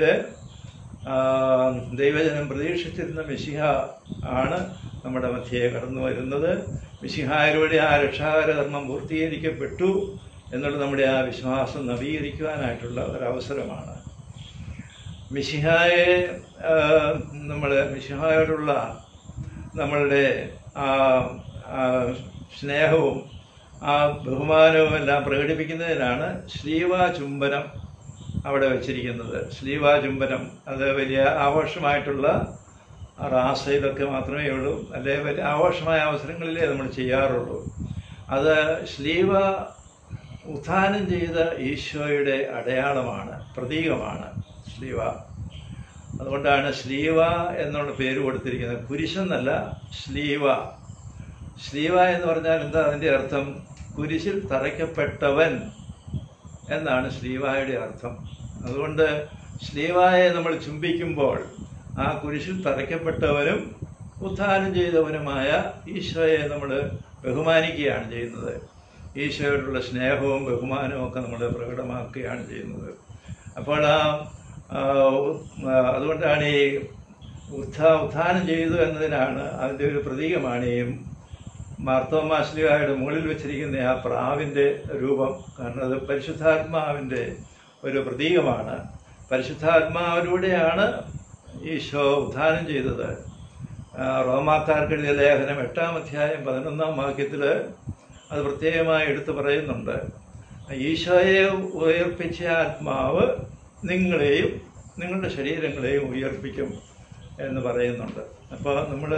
ദൈവജനം പ്രതീക്ഷിച്ചിരുന്ന മിശിഹ ആണ് നമ്മുടെ മധ്യയെ കടന്നു വരുന്നത് മിശിഹായിലൂടെ ആ രക്ഷാകരകർമ്മം പൂർത്തീകരിക്കപ്പെട്ടു എന്നുള്ള നമ്മുടെ ആ വിശ്വാസം നവീകരിക്കുവാനായിട്ടുള്ള ഒരവസരമാണ് മിശിഹായെ നമ്മൾ മിശിഹായോടുള്ള നമ്മളുടെ ആ ആ സ്നേഹവും ആ ബഹുമാനവും എല്ലാം പ്രകടിപ്പിക്കുന്നതിനാണ് ശ്രീവാ ചുംബനം അവിടെ വെച്ചിരിക്കുന്നത് ശ്രീവാ ചുംബനം അത് വലിയ ആഘോഷമായിട്ടുള്ള റാസയിലൊക്കെ മാത്രമേ ഉള്ളൂ അല്ലെ വലിയ ആഘോഷമായ അവസരങ്ങളിലേ നമ്മൾ ചെയ്യാറുള്ളൂ അത് ശ്ലീവ ഉത്ഥാനം ചെയ്ത ഈശോയുടെ അടയാളമാണ് പ്രതീകമാണ് ശ്ലീവ അതുകൊണ്ടാണ് ശ്ലീവ എന്നുള്ള പേര് കൊടുത്തിരിക്കുന്നത് കുരിശെന്നല്ല ശ്ലീവ ശ്ലീവ എന്ന് പറഞ്ഞാൽ എന്താ അതിൻ്റെ അർത്ഥം കുരിശിൽ തറയ്ക്കപ്പെട്ടവൻ എന്നാണ് ശ്ലീവായുടെ അർത്ഥം അതുകൊണ്ട് ശ്ലീവായെ നമ്മൾ ചുംബിക്കുമ്പോൾ ആ കുരിശിൽ തറയ്ക്കപ്പെട്ടവനും ഉത്ഥാനം ചെയ്തവനുമായ ഈശോയെ നമ്മൾ ബഹുമാനിക്കുകയാണ് ചെയ്യുന്നത് ഈശോയോടുള്ള സ്നേഹവും ബഹുമാനവും ഒക്കെ നമ്മൾ പ്രകടമാക്കുകയാണ് ചെയ്യുന്നത് അപ്പോൾ ആ ആ, ആ, അതുകൊണ്ടാണ് ഈ ഉത്ഥാ ഉത്ഥാനം ചെയ്തു എന്നതിനാണ് അതിൻ്റെ ഒരു പ്രതീകമാണ് ഈ മാർത്തോമാശ്ലിയായുടെ മുകളിൽ വെച്ചിരിക്കുന്ന ആ പ്രാവിൻ്റെ രൂപം കാരണം അത് പരിശുദ്ധാത്മാവിൻ്റെ ഒരു പ്രതീകമാണ് പരിശുദ്ധാത്മാവിലൂടെയാണ് ഈശോ ഉത്ഥാനം ചെയ്തത് ആ, റോമാക്കാർക്കെഴുതിയ ലേഖനം എട്ടാം അധ്യായം പതിനൊന്നാം വാക്യത്തിൽ അത് പ്രത്യേകമായി എടുത്തു പറയുന്നുണ്ട് ഈശോയെ ഉയർപ്പിച്ച ആത്മാവ് നിങ്ങളെയും നിങ്ങളുടെ ശരീരങ്ങളെയും ഉയർപ്പിക്കും എന്ന് പറയുന്നുണ്ട് അപ്പോൾ നമ്മൾ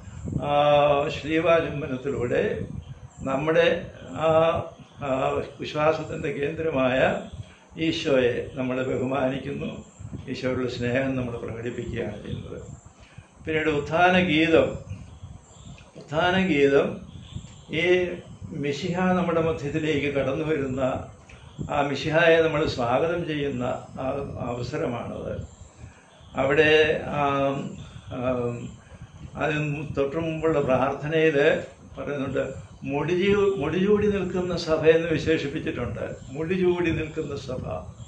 ശ്രീവാചുംബനത്തിലൂടെ നമ്മുടെ ആ ആ വിശ്വാസത്തിൻ്റെ കേന്ദ്രമായ ഈശോയെ നമ്മൾ ബഹുമാനിക്കുന്നു ഈശോയുടെ സ്നേഹം നമ്മൾ പ്രകടിപ്പിക്കുകയാണ് ചെയ്യുന്നത് പിന്നീട് ഉത്ഥാന ഗീതം ഉത്ഥാന ഗീതം ഈ മിശിഹ നമ്മുടെ മധ്യത്തിലേക്ക് കടന്നു വരുന്ന ആ മിശിഹായെ നമ്മൾ സ്വാഗതം ചെയ്യുന്ന ആ അവസരമാണത് അവിടെ ആം, ആം, അതിന് തൊട്ടു മുമ്പുള്ള പ്രാർത്ഥനയിൽ പറയുന്നുണ്ട് മുടിചൂ മുടിചൂടി നിൽക്കുന്ന സഭ എന്ന് വിശേഷിപ്പിച്ചിട്ടുണ്ട് മുടിചൂടി നിൽക്കുന്ന സഭ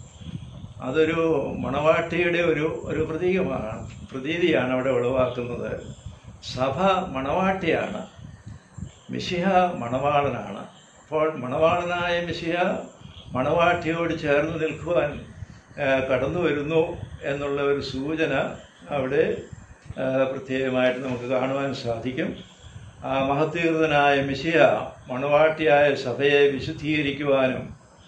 അതൊരു മണവാട്ടിയുടെ ഒരു ഒരു പ്രതീകമാണ് പ്രതീതിയാണ് അവിടെ ഉളവാക്കുന്നത് സഭ മണവാട്ടിയാണ് മിശിഹ മണവാളനാണ് അപ്പോൾ മണവാളനായ മിശിഹ മണവാട്ടിയോട് ചേർന്ന് നിൽക്കുവാൻ ആ, കടന്നു വരുന്നു എന്നുള്ള ഒരു സൂചന അവിടെ ആ, പ്രത്യേകമായിട്ട് നമുക്ക് കാണുവാൻ സാധിക്കും ആ മഹത്വീകൃതനായ മിശിഹ മണവാട്ടിയായ സഭയെ വിശുദ്ധീകരിക്കുവാനും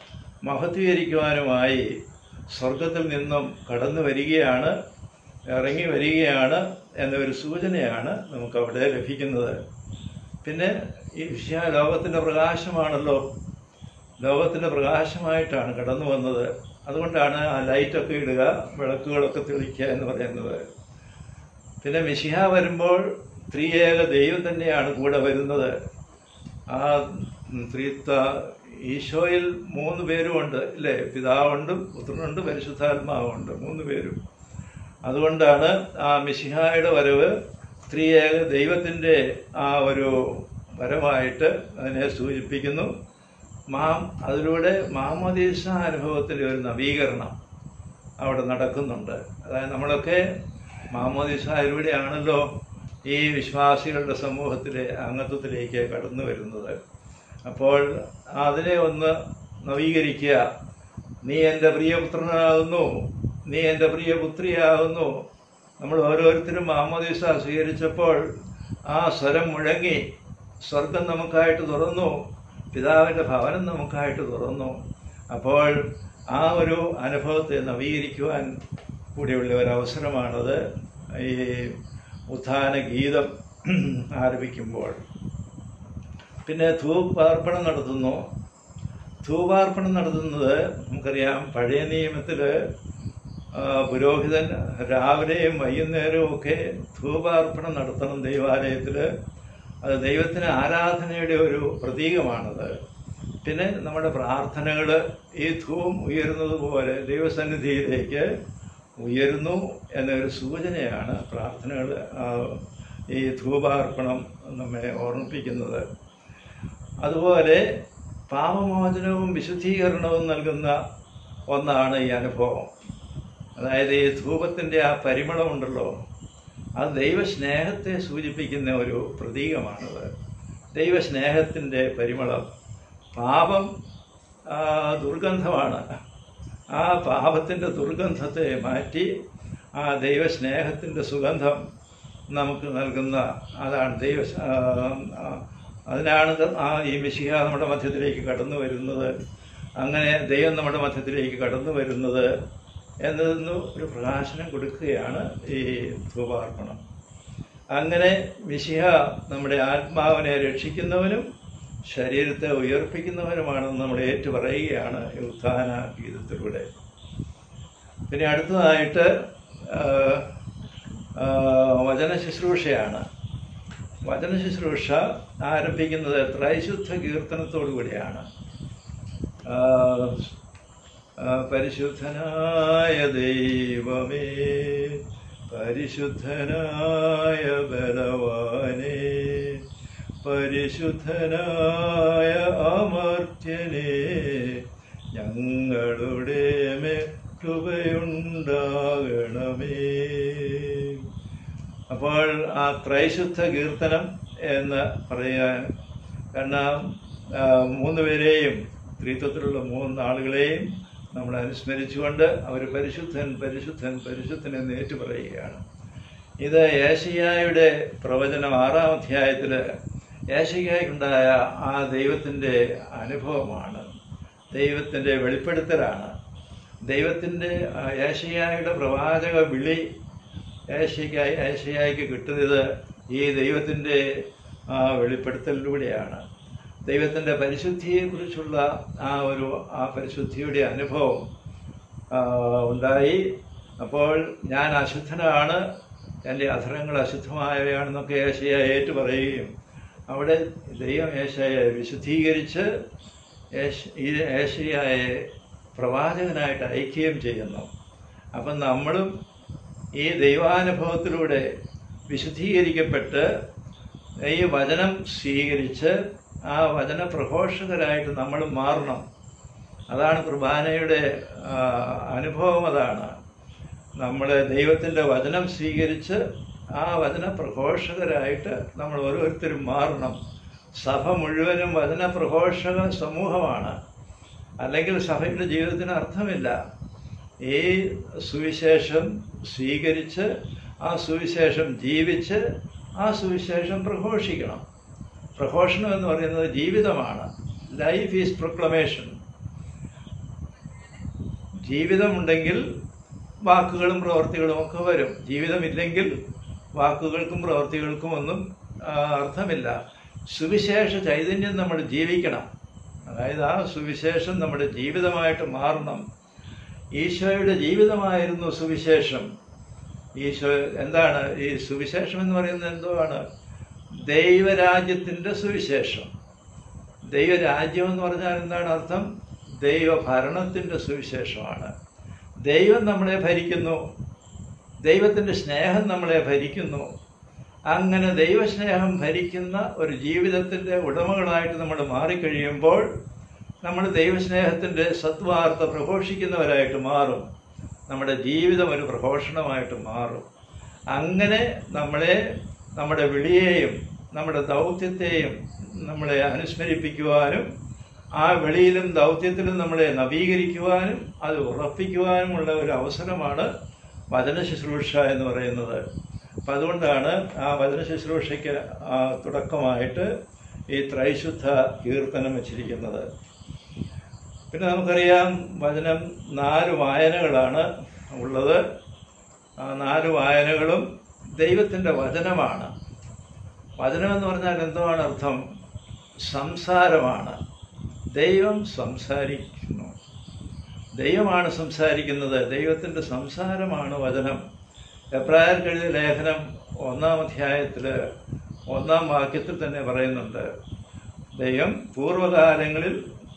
മഹത്വീകരിക്കുവാനുമായി സ്വർഗത്തിൽ നിന്നും കടന്നു വരികയാണ് ഇറങ്ങി വരികയാണ് എന്നൊരു സൂചനയാണ് നമുക്ക് അവിടെ ലഭിക്കുന്നത് പിന്നെ ഈ വിഷയ ലോകത്തിൻ്റെ പ്രകാശമാണല്ലോ ലോകത്തിൻ്റെ പ്രകാശമായിട്ടാണ് കടന്നു വന്നത് അതുകൊണ്ടാണ് ആ ലൈറ്റൊക്കെ ഇടുക വിളക്കുകളൊക്കെ തെളിക്കുക എന്ന് പറയുന്നത് പിന്നെ മിശിഹ വരുമ്പോൾ ത്രിയേക ദൈവം തന്നെയാണ് കൂടെ വരുന്നത് ആ ത്രിത്വ ഈശോയിൽ മൂന്ന് പേരുമുണ്ട് ഇല്ലേ പിതാവുണ്ട് പുത്രനുണ്ട് പരിശുദ്ധാത്മാവുണ്ട് മൂന്ന് പേരും അതുകൊണ്ടാണ് ആ മിശിഹായുടെ വരവ് ത്രിയേക ദൈവത്തിൻ്റെ ആ ഒരു വരവായിട്ട് അതിനെ സൂചിപ്പിക്കുന്നു മാം അതിലൂടെ മാമോദീസ അനുഭവത്തിൻ്റെ ഒരു നവീകരണം അവിടെ നടക്കുന്നുണ്ട് അതായത് നമ്മളൊക്കെ മാമോദീസായിലൂടെയാണല്ലോ ഈ വിശ്വാസികളുടെ സമൂഹത്തിലെ അംഗത്വത്തിലേക്ക് കടന്നു വരുന്നത് അപ്പോൾ അതിനെ ഒന്ന് നവീകരിക്കുക നീ എൻ്റെ പ്രിയപുത്രനാകുന്നു നീ എൻ്റെ പ്രിയപുത്രിയാകുന്നു നമ്മൾ ഓരോരുത്തരും മാമോദീസ സ്വീകരിച്ചപ്പോൾ ആ സ്വരം മുഴങ്ങി സ്വർഗം നമുക്കായിട്ട് തുറന്നു പിതാവിൻ്റെ ഭവനം നമുക്കായിട്ട് തുറന്നു അപ്പോൾ ആ ഒരു അനുഭവത്തെ നവീകരിക്കുവാൻ കൂടിയുള്ള ഒരു അവസരമാണത് ഈ ഉത്ഥാന ഗീതം ആരംഭിക്കുമ്പോൾ പിന്നെ ധൂപാർപ്പണം നടത്തുന്നു ധൂപാർപ്പണം നടത്തുന്നത് നമുക്കറിയാം പഴയ നിയമത്തിൽ പുരോഹിതൻ രാവിലെയും വൈകുന്നേരവും ഒക്കെ ധൂപാർപ്പണം നടത്തണം ദൈവാലയത്തിൽ അത് ദൈവത്തിന് ആരാധനയുടെ ഒരു പ്രതീകമാണത് പിന്നെ നമ്മുടെ പ്രാർത്ഥനകൾ ഈ ധൂപം ഉയരുന്നത് പോലെ ദൈവസന്നിധിയിലേക്ക് ഉയരുന്നു എന്നൊരു സൂചനയാണ് പ്രാർത്ഥനകൾ ഈ ധൂപാർപ്പണം നമ്മെ ഓർമ്മിപ്പിക്കുന്നത് അതുപോലെ പാപമോചനവും വിശുദ്ധീകരണവും നൽകുന്ന ഒന്നാണ് ഈ അനുഭവം അതായത് ഈ ധൂപത്തിൻ്റെ ആ പരിമളമുണ്ടല്ലോ അത് ദൈവസ്നേഹത്തെ സൂചിപ്പിക്കുന്ന ഒരു പ്രതീകമാണത് ദൈവസ്നേഹത്തിൻ്റെ പരിമളം പാപം ആ, ദുർഗന്ധമാണ് ആ പാപത്തിൻ്റെ ദുർഗന്ധത്തെ മാറ്റി ആ ദൈവസ്നേഹത്തിൻ്റെ സുഗന്ധം നമുക്ക് നൽകുന്ന അതാണ് ദൈവ ആ, ആ, അതിനാണ് ഇത് ആ ഈ മിശിഹ നമ്മുടെ മധ്യത്തിലേക്ക് കടന്നു വരുന്നത് അങ്ങനെ ദൈവം നമ്മുടെ മധ്യത്തിലേക്ക് കടന്നു വരുന്നത് എന്നതിന് ഒരു പ്രകാശനം കൊടുക്കുകയാണ് ഈ ധൂപാർപ്പണം അങ്ങനെ മിശിഹ നമ്മുടെ ആത്മാവിനെ രക്ഷിക്കുന്നവനും ശരീരത്തെ ഉയർപ്പിക്കുന്നവനുമാണെന്ന് നമ്മൾ ഏറ്റു പറയുകയാണ് ഈ ഉത്ഥാന ഗീതത്തിലൂടെ പിന്നെ അടുത്തതായിട്ട് ആ, ആ, വചന ശുശ്രൂഷയാണ് വചന ശുശ്രൂഷ ആരംഭിക്കുന്നത് ത്രൈശുദ്ധ കീർത്തനത്തോടു കൂടിയാണ് ആ, ആ, പരിശുദ്ധനായ ദൈവമേ പരിശുദ്ധനായ ബലവാനെ പരിശുദ്ധനായ അമർത്യനെ ഞങ്ങളുടെ മേൽ കൃപയുണ്ടാകണമേ അപ്പോൾ ആ ത്രൈശുദ്ധ കീർത്തനം എന്ന് പറയാൻ കാരണം ആ, മൂന്ന് പേരെയും ത്രിത്വത്തിലുള്ള മൂന്ന് ആളുകളെയും നമ്മൾ അനുസ്മരിച്ചുകൊണ്ട് അവർ പരിശുദ്ധൻ പരിശുദ്ധൻ പരിശുദ്ധൻ എന്ന് ഏറ്റുപറയുകയാണ് ഇത് ഏഷ്യായുടെ പ്രവചനം ആറാം അധ്യായത്തിൽ ഏഷ്യായ്ക്കുണ്ടായ ആ ദൈവത്തിൻ്റെ അനുഭവമാണ് ദൈവത്തിൻ്റെ വെളിപ്പെടുത്തലാണ് ദൈവത്തിൻ്റെ ആ, ഏഷ്യായുടെ പ്രവാചക വിളി ഏഷ്യയ്ക്കായി ഏഷ്യയ്ക്ക് കിട്ടുന്നത് ഈ ദൈവത്തിൻ്റെ ആ വെളിപ്പെടുത്തലിലൂടെയാണ് ദൈവത്തിൻ്റെ പരിശുദ്ധിയെക്കുറിച്ചുള്ള ആ ഒരു ആ പരിശുദ്ധിയുടെ അനുഭവം ആ, ഉണ്ടായി അപ്പോൾ ഞാൻ അശുദ്ധനാണ് എൻ്റെ അധരങ്ങൾ അശുദ്ധമായവയാണെന്നൊക്കെ ഏശയ ഏറ്റു പറയുകയും അവിടെ ദൈവം ഏശയെ വിശുദ്ധീകരിച്ച് ഏശ് ഈ ഏശയായെ പ്രവാചകനായിട്ട് അയക്കുകയും ചെയ്യുന്നു അപ്പം നമ്മളും ഈ ദൈവാനുഭവത്തിലൂടെ വിശുദ്ധീകരിക്കപ്പെട്ട് ഈ വചനം സ്വീകരിച്ച് ആ വചന പ്രഘോഷകരായിട്ട് നമ്മൾ മാറണം അതാണ് കുർബാനയുടെ ആ, അനുഭവം അതാണ് നമ്മൾ ദൈവത്തിൻ്റെ വചനം സ്വീകരിച്ച് ആ വചന പ്രഘോഷകരായിട്ട് നമ്മൾ ഓരോരുത്തരും മാറണം സഭ മുഴുവനും വചന പ്രഘോഷക സമൂഹമാണ് അല്ലെങ്കിൽ സഭയുടെ ജീവിതത്തിന് അർത്ഥമില്ല ഈ സുവിശേഷം സ്വീകരിച്ച് ആ സുവിശേഷം ജീവിച്ച് ആ സുവിശേഷം പ്രഘോഷിക്കണം പ്രഘോഷണം എന്ന് പറയുന്നത് ജീവിതമാണ് ലൈഫ് ഈസ് പ്രൊക്ലമേഷൻ ജീവിതമുണ്ടെങ്കിൽ വാക്കുകളും പ്രവൃത്തികളും ഒക്കെ വരും ജീവിതമില്ലെങ്കിൽ വാക്കുകൾക്കും പ്രവൃത്തികൾക്കും ഒന്നും ആ, അർത്ഥമില്ല സുവിശേഷ ചൈതന്യം നമ്മൾ ജീവിക്കണം അതായത് ആ സുവിശേഷം നമ്മുടെ ജീവിതമായിട്ട് മാറണം ഈശോയുടെ ജീവിതമായിരുന്നു സുവിശേഷം ഈശോ എന്താണ് ഈ സുവിശേഷം എന്ന് പറയുന്നത് എന്തുവാണ് ദൈവരാജ്യത്തിൻ്റെ സുവിശേഷം ദൈവരാജ്യം എന്ന് പറഞ്ഞാൽ എന്താണ് അർത്ഥം ദൈവഭരണത്തിൻ്റെ സുവിശേഷമാണ് ദൈവം നമ്മളെ ഭരിക്കുന്നു ദൈവത്തിൻ്റെ സ്നേഹം നമ്മളെ ഭരിക്കുന്നു അങ്ങനെ ദൈവസ്നേഹം ഭരിക്കുന്ന ഒരു ജീവിതത്തിൻ്റെ ഉടമകളായിട്ട് നമ്മൾ മാറിക്കഴിയുമ്പോൾ നമ്മൾ ദൈവസ്നേഹത്തിൻ്റെ സത്വാർത്ത പ്രഘോഷിക്കുന്നവരായിട്ട് മാറും നമ്മുടെ ജീവിതം ഒരു പ്രഘോഷണമായിട്ട് മാറും അങ്ങനെ നമ്മളെ നമ്മുടെ വിളിയെയും നമ്മുടെ ദൗത്യത്തെയും നമ്മളെ അനുസ്മരിപ്പിക്കുവാനും ആ വെളിയിലും ദൗത്യത്തിലും നമ്മളെ നവീകരിക്കുവാനും അത് ഉറപ്പിക്കുവാനുമുള്ള ഒരു അവസരമാണ് വചന ശുശ്രൂഷ എന്ന് പറയുന്നത് അപ്പം അതുകൊണ്ടാണ് ആ വചന ശുശ്രൂഷയ്ക്ക് ആ തുടക്കമായിട്ട് ഈ ത്രൈശുദ്ധ കീർത്തനം വച്ചിരിക്കുന്നത് പിന്നെ നമുക്കറിയാം വചനം നാല് വായനകളാണ് ഉള്ളത് ആ നാല് വായനകളും ദൈവത്തിൻ്റെ വചനമാണ് വചനം എന്ന് പറഞ്ഞാൽ എന്താണ് അർത്ഥം സംസാരമാണ് ദൈവം സംസാരിക്കുന്നു ദൈവമാണ് സംസാരിക്കുന്നത് ദൈവത്തിൻ്റെ സംസാരമാണ് വചനം എബ്രായർക്ക് എഴുതിയ ലേഖനം ഒന്നാം അധ്യായത്തിൽ ഒന്നാം വാക്യത്തിൽ തന്നെ പറയുന്നുണ്ട് ദൈവം പൂർവ്വകാലങ്ങളിൽ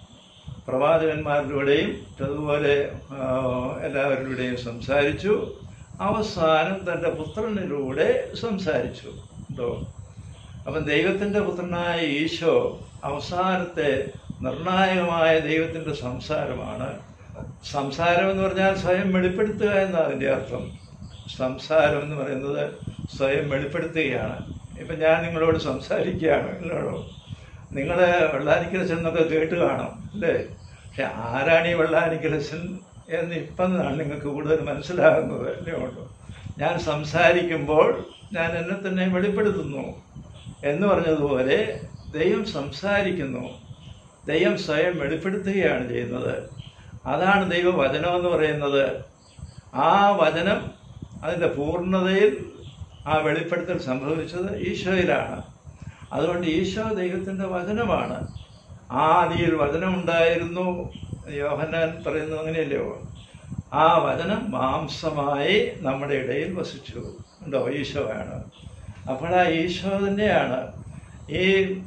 പ്രവാചകന്മാരിലൂടെയും അതുപോലെ ആ, എല്ലാവരിലൂടെയും സംസാരിച്ചു അവസാനം തൻ്റെ പുത്രനിലൂടെ സംസാരിച്ചു ഉണ്ടോ അപ്പം ദൈവത്തിൻ്റെ പുത്രനായ ഈശോ അവസാനത്തെ നിർണായകമായ ദൈവത്തിൻ്റെ സംസാരമാണ് സംസാരം എന്ന് പറഞ്ഞാൽ സ്വയം വെളിപ്പെടുത്തുക എന്നാണ് അതിൻ്റെ അർത്ഥം സംസാരം എന്ന് പറയുന്നത് സ്വയം വെളിപ്പെടുത്തുകയാണ് ഇപ്പം ഞാൻ നിങ്ങളോട് സംസാരിക്കുകയാണ് എന്നോടോ നിങ്ങൾ വെള്ളാനിക്കലസൻ എന്നൊക്കെ കേട്ട് കാണും അല്ലേ പക്ഷെ ആരാണ് ഈ വെള്ളാനിക്കലസൻ എന്ന് ഇപ്പം ആണ് നിങ്ങൾക്ക് കൂടുതൽ മനസ്സിലാകുന്നത് അല്ലേ ഉള്ളൂ ഞാൻ സംസാരിക്കുമ്പോൾ ഞാൻ എന്നെ തന്നെ വെളിപ്പെടുത്തുന്നു എന്ന് പറഞ്ഞതുപോലെ ദൈവം സംസാരിക്കുന്നു ദൈവം സ്വയം വെളിപ്പെടുത്തുകയാണ് ചെയ്യുന്നത് അതാണ് ദൈവവചനം എന്ന് പറയുന്നത് ആ വചനം അതിൻ്റെ പൂർണ്ണതയിൽ ആ വെളിപ്പെടുത്തൽ സംഭവിച്ചത് ഈശോയിലാണ് അതുകൊണ്ട് ഈശോ ദൈവത്തിൻ്റെ വചനമാണ് ആദിയിൽ വചനമുണ്ടായിരുന്നു യോഹന്നാൻ പറയുന്നത് അങ്ങനെയല്ലയോ ആ വചനം മാംസമായി നമ്മുടെ ഇടയിൽ വസിച്ചു ഉണ്ടോ ഈശോയാണ് അപ്പോൾ ആ ഈശോ തന്നെയാണ് ഈ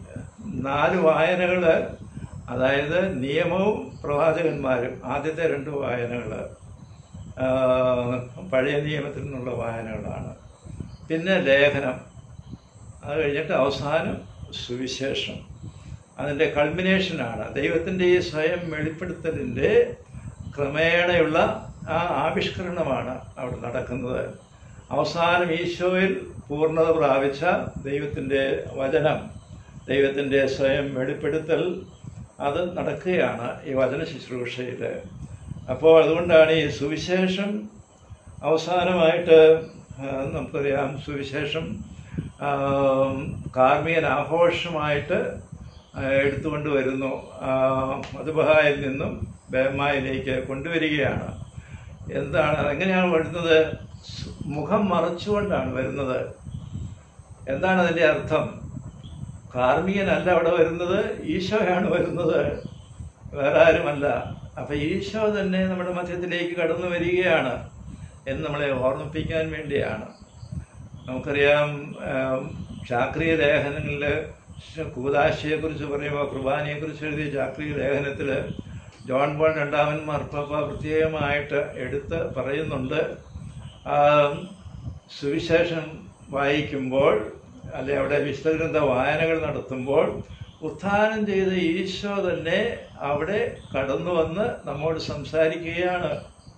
നാല് വായനകൾ അതായത് നിയമവും പ്രവാചകന്മാരും ആദ്യത്തെ രണ്ട് വായനകൾ ആ, പഴയ നിയമത്തിൽ നിന്നുള്ള വായനകളാണ് പിന്നെ ലേഖനം അത് കഴിഞ്ഞിട്ട് അവസാനം സുവിശേഷം അതിൻ്റെ കൾമിനേഷനാണ് ദൈവത്തിൻ്റെ ഈ സ്വയം വെളിപ്പെടുത്തലിൻ്റെ ക്രമേണയുള്ള ആ ആവിഷ്കരണമാണ് അവിടെ നടക്കുന്നത് അവസാനം ഈശോയിൽ പൂർണ്ണത പ്രാപിച്ച ദൈവത്തിൻ്റെ വചനം ദൈവത്തിൻ്റെ സ്വയം വെളിപ്പെടുത്തൽ അത് നടക്കുകയാണ് ഈ വചന ശുശ്രൂഷയിൽ അപ്പോൾ അതുകൊണ്ടാണ് ഈ സുവിശേഷം അവസാനമായിട്ട് ആ, നമുക്കറിയാം സുവിശേഷം ആ, കാർമികൻ ആഘോഷമായിട്ട് ആ, എടുത്തുകൊണ്ട് വരുന്നു ആ, മധുബഹായിൽ നിന്നും ബേമായിലേക്ക് കൊണ്ടുവരികയാണ് എന്താണ് അതെങ്ങനെയാണ് വരുന്നത് സ് മുഖം മറച്ചുകൊണ്ടാണ് വരുന്നത് എന്താണ് അതിൻ്റെ അർത്ഥം കാർമികനല്ല അവിടെ വരുന്നത് ഈശോയാണ് വരുന്നത് വേറെ ആരുമല്ല അപ്പൊ ഈശോ തന്നെ നമ്മുടെ മധ്യത്തിലേക്ക് കടന്നു വരികയാണ് എന്ന് നമ്മളെ ഓർമ്മിപ്പിക്കാൻ വേണ്ടിയാണ് നമുക്കറിയാം ആം, ചാക്രിയ ലേഖനങ്ങളിൽ കൂതാശയെക്കുറിച്ച് പറയുമ്പോൾ കുർബാനയെക്കുറിച്ച് എഴുതിയ ചാക്രിയ ലേഖനത്തിൽ ജോൺ ബോൾ രണ്ടാമൻ മാർപ്പാപ്പ പ്രത്യേകമായിട്ട് എടുത്ത് പറയുന്നുണ്ട് ആം, സുവിശേഷം വായിക്കുമ്പോൾ അല്ലെ അവിടെ വിശുദ്ധഗ്രന്ഥ വായനകൾ നടത്തുമ്പോൾ ഉത്ഥാനം ചെയ്ത ഈശോ തന്നെ അവിടെ കടന്നു വന്ന് നമ്മോട് സംസാരിക്കുകയാണ്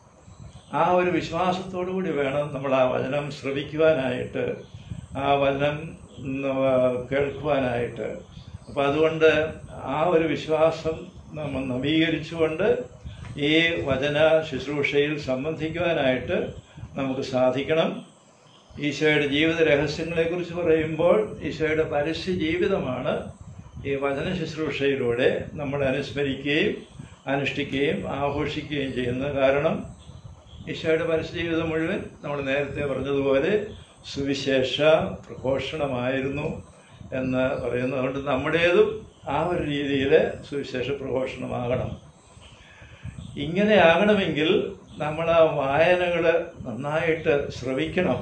ആ ഒരു വിശ്വാസത്തോടു കൂടി വേണം നമ്മൾ ആ വചനം ശ്രവിക്കുവാനായിട്ട് ആ വചനം ഉം, ആ, കേൾക്കുവാനായിട്ട് അപ്പം അതുകൊണ്ട് ആ ഒരു വിശ്വാസം നമ്മൾ നവീകരിച്ചുകൊണ്ട് ഈ വചന ശുശ്രൂഷയിൽ സംബന്ധിക്കുവാനായിട്ട് നമുക്ക് സാധിക്കണം ഈശോയുടെ ജീവിത രഹസ്യങ്ങളെക്കുറിച്ച് പറയുമ്പോൾ ഈശോയുടെ പരസ്യ ജീവിതമാണ് ഈ വചന ശുശ്രൂഷയിലൂടെ നമ്മൾ അനുസ്മരിക്കുകയും അനുഷ്ഠിക്കുകയും ആഘോഷിക്കുകയും ചെയ്യുന്നത് കാരണം ഈശോയുടെ പരസ്യ ജീവിതം മുഴുവൻ നമ്മൾ നേരത്തെ പറഞ്ഞതുപോലെ സുവിശേഷ പ്രഘോഷണമായിരുന്നു എന്ന് പറയുന്നത് അതുകൊണ്ട് നമ്മുടേതും ആ ഒരു രീതിയിൽ സുവിശേഷ പ്രഘോഷണമാകണം ഇങ്ങനെ ആകണമെങ്കിൽ നമ്മൾ ആ വായനകൾ നന്നായിട്ട് ശ്രവിക്കണം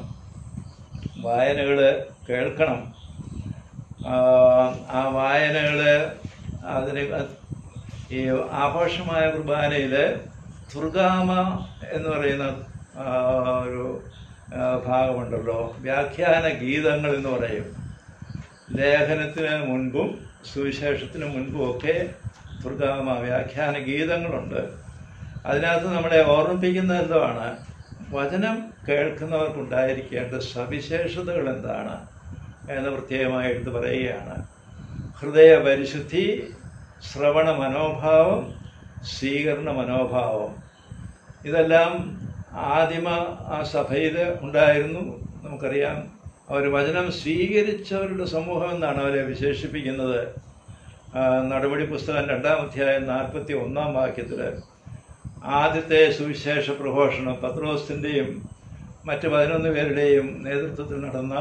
വായനകൾ കേൾക്കണം ആ, ആ വായനകൾ അതിന് ഈ ആഘോഷമായ കുർബാനയിൽ ദുർഗാമ എന്ന് പറയുന്ന ആ, ഒരു ആ, ഭാഗമുണ്ടല്ലോ വ്യാഖ്യാന ഗീതങ്ങൾ എന്ന് പറയും ലേഖനത്തിന് മുൻപും സുവിശേഷത്തിന് മുൻപും ഒക്കെ ദുർഗാമ വ്യാഖ്യാന ഗീതങ്ങളുണ്ട് അതിനകത്ത് നമ്മളെ ഓർമ്മിപ്പിക്കുന്ന എന്താണ് വചനം കേൾക്കുന്നവർക്കുണ്ടായിരിക്കേണ്ട സവിശേഷതകൾ എന്താണ് എന്ന് പ്രത്യേകമായി എടുത്ത് പറയുകയാണ് ഹൃദയ പരിശുദ്ധി ശ്രവണ മനോഭാവം സ്വീകരണ മനോഭാവം ഇതെല്ലാം ആദിമ ആ സഭയിൽ ഉണ്ടായിരുന്നു നമുക്കറിയാം അവർ വചനം സ്വീകരിച്ചവരുടെ സമൂഹം എന്നാണ് അവരെ വിശേഷിപ്പിക്കുന്നത് ആ, നടപടി പുസ്തകം രണ്ടാം അധ്യായം നാൽപ്പത്തി ഒന്നാം വാക്യത്തിൽ ആദ്യത്തെ സുവിശേഷ പ്രഘോഷണം പത്രോസിൻ്റെയും മറ്റ് പതിനൊന്ന് പേരുടെയും നേതൃത്വത്തിൽ നടന്ന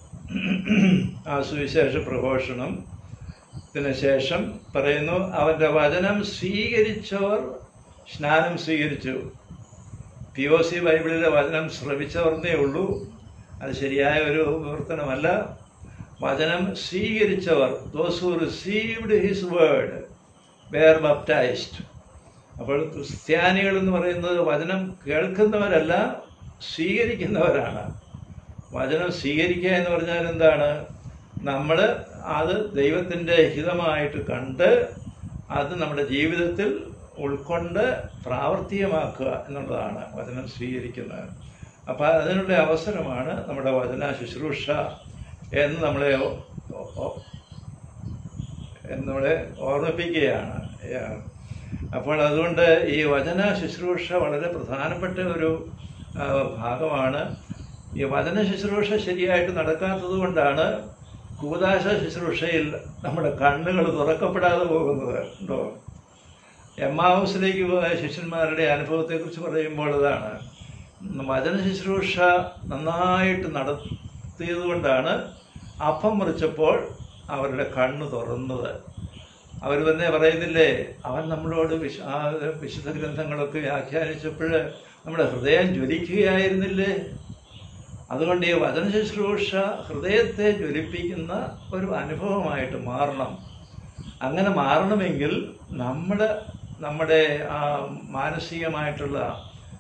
ആ സുവിശേഷ പ്രഘോഷണം ത്തിന് ശേഷം പറയുന്നു അവന്റെ വചനം സ്വീകരിച്ചവർ സ്നാനം സ്വീകരിച്ചു പി ഒ സി ബൈബിളിലെ വചനം ശ്രവിച്ചവർന്നേ ഉള്ളൂ അത് ശരിയായ ഒരു വിവർത്തനമല്ല വചനം സ്വീകരിച്ചവർ those who received his word were baptised അപ്പോൾ ക്രിസ്ത്യാനികൾ എന്ന് പറയുന്നത് വചനം കേൾക്കുന്നവരല്ല സ്വീകരിക്കുന്നവരാണ് വചനം സ്വീകരിക്കുക എന്ന് പറഞ്ഞാൽ എന്താണ് നമ്മൾ അത് ദൈവത്തിൻ്റെ ഹിതമായിട്ട് കണ്ട് അത് നമ്മുടെ ജീവിതത്തിൽ ഉൾക്കൊണ്ട് പ്രാവർത്തികമാക്കുക എന്നുള്ളതാണ് വചനം സ്വീകരിക്കുന്നത് അപ്പം അതിനുള്ള അവസരമാണ് നമ്മുടെ വചന ശുശ്രൂഷ എന്ന് നമ്മളെ ഓ- ഓ- എന്ന് നമ്മളെ ഓർമ്മിപ്പിക്കുകയാണ് Yeah. അപ്പോൾ അതുകൊണ്ട് ഈ വചന ശുശ്രൂഷ വളരെ പ്രധാനപ്പെട്ട ഒരു ആ, ഭാഗമാണ് ഈ വചന ശുശ്രൂഷ ശരിയായിട്ട് നടക്കാത്തത് കൊണ്ടാണ് കൂതാശ ശുശ്രൂഷയിൽ നമ്മുടെ കണ്ണുകൾ തുറക്കപ്പെടാതെ പോകുന്നത് ഉണ്ടോ എമ്മാവൂസിലേക്ക് പോയ ശിഷ്യന്മാരുടെ അനുഭവത്തെക്കുറിച്ച് പറയുമ്പോൾ അതാണ് വചന ശുശ്രൂഷ നന്നായിട്ട് നടത്തിയത് കൊണ്ടാണ് അപ്പം മുറിച്ചപ്പോൾ അവരുടെ കണ്ണ് തുറന്നത് അവർ തന്നെ പറയുന്നില്ലേ അവൻ നമ്മളോട് വിശ ആ വിശുദ്ധ ഗ്രന്ഥങ്ങളൊക്കെ വ്യാഖ്യാനിച്ചപ്പോൾ നമ്മുടെ ഹൃദയം ജ്വലിക്കുകയായിരുന്നില്ലേ അതുകൊണ്ട് ഈ വചന ശുശ്രൂഷ ഹൃദയത്തെ ജ്വലിപ്പിക്കുന്ന ഒരു അനുഭവമായിട്ട് മാറണം അങ്ങനെ മാറണമെങ്കിൽ നമ്മൾ നമ്മുടെ ആ മാനസികമായിട്ടുള്ള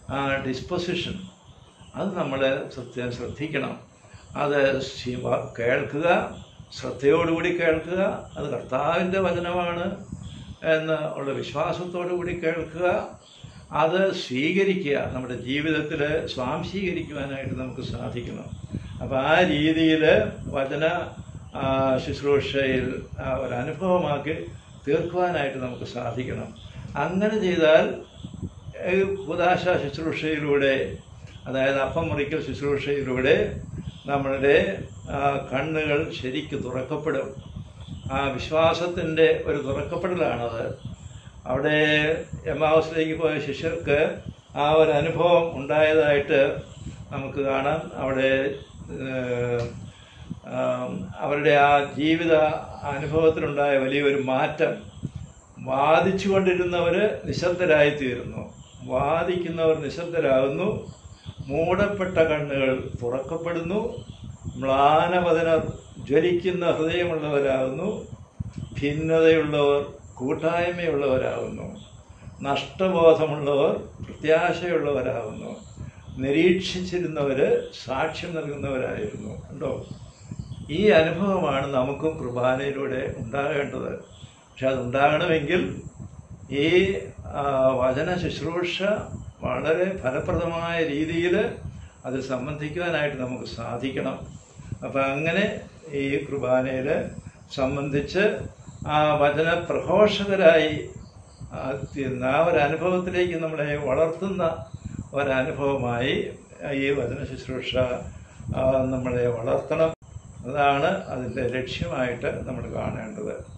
ആ ഡിസ്പൊസിഷൻ അത് നമ്മൾ സത്യം ശ്രദ്ധിക്കണം അത് ശിവ- കേൾക്കുക ശ്രദ്ധയോടുകൂടി കേൾക്കുക അത് കർത്താവിൻ്റെ വചനമാണ് എന്ന് ഉള്ള വിശ്വാസത്തോടു കൂടി കേൾക്കുക അത് സ്വീകരിക്കുക നമ്മുടെ ജീവിതത്തിൽ സ്വാംശീകരിക്കുവാനായിട്ട് നമുക്ക് സാധിക്കണം അപ്പോൾ ആ രീതിയിൽ വചന ആ, ശുശ്രൂഷയിൽ ആ, ഒരനുഭവമാക്കി തീർക്കുവാനായിട്ട് നമുക്ക് സാധിക്കണം അങ്ങനെ ചെയ്താൽ ഈ കുദാശ ശുശ്രൂഷയിലൂടെ അതായത് അപ്പം മുറിക്കൽ ശുശ്രൂഷയിലൂടെ നമ്മളുടെ ആ, കണ്ണുകൾ ശരിക്ക് തുറക്കപ്പെടും ആ വിശ്വാസത്തിൻ്റെ ഒരു തുറക്കപ്പെടലാണത് അവിടെ എമാവസിലേക്ക് പോയ ശിഷ്യർക്ക് ആ ഒരു അനുഭവം ഉണ്ടായതായിട്ട് നമുക്ക് കാണാം അവിടെ ഏഹ്, ആം, അവരുടെ ആ ജീവിത അനുഭവത്തിലുണ്ടായ വലിയൊരു മാറ്റം വാദിച്ചു കൊണ്ടിരുന്നവർ നിശബ്ദരായിത്തീരുന്നു വാദിക്കുന്നവർ നിശബ്ദരാകുന്നു മൂടപ്പെട്ട കണ്ണുകൾ തുറക്കപ്പെടുന്നു മ്ലാനവദനർ ജ്വലിക്കുന്ന ഹൃദയമുള്ളവരാകുന്നു ഭിന്നതയുള്ളവർ കൂട്ടായ്മയുള്ളവരാകുന്നു നഷ്ടബോധമുള്ളവർ പ്രത്യാശയുള്ളവരാകുന്നു നിരീക്ഷിച്ചിരുന്നവർ സാക്ഷ്യം നൽകുന്നവരായിരുന്നു ഉണ്ടോ ഈ അനുഭവമാണ് നമുക്കും കുർബാനയിലൂടെ ഉണ്ടാകേണ്ടത് പക്ഷെ അതുണ്ടാകണമെങ്കിൽ ഈ ആ, വചന ശുശ്രൂഷ വളരെ ഫലപ്രദമായ രീതിയിൽ അതിൽ സംബന്ധിക്കുവാനായിട്ട് നമുക്ക് സാധിക്കണം അപ്പം അങ്ങനെ ഈ കുർബാനയിൽ സംബന്ധിച്ച് ആ വചന പ്രഘോഷകരായി ആ തീരുന്ന ആ ഒരു അനുഭവത്തിലേക്ക് നമ്മളെ വളർത്തുന്ന ഒരനുഭവമായി ഈ വചന ശുശ്രൂഷ ആ, നമ്മളെ വളർത്തണം അതാണ് അതിൻ്റെ ലക്ഷ്യമായിട്ട് നമ്മൾ കാണേണ്ടത്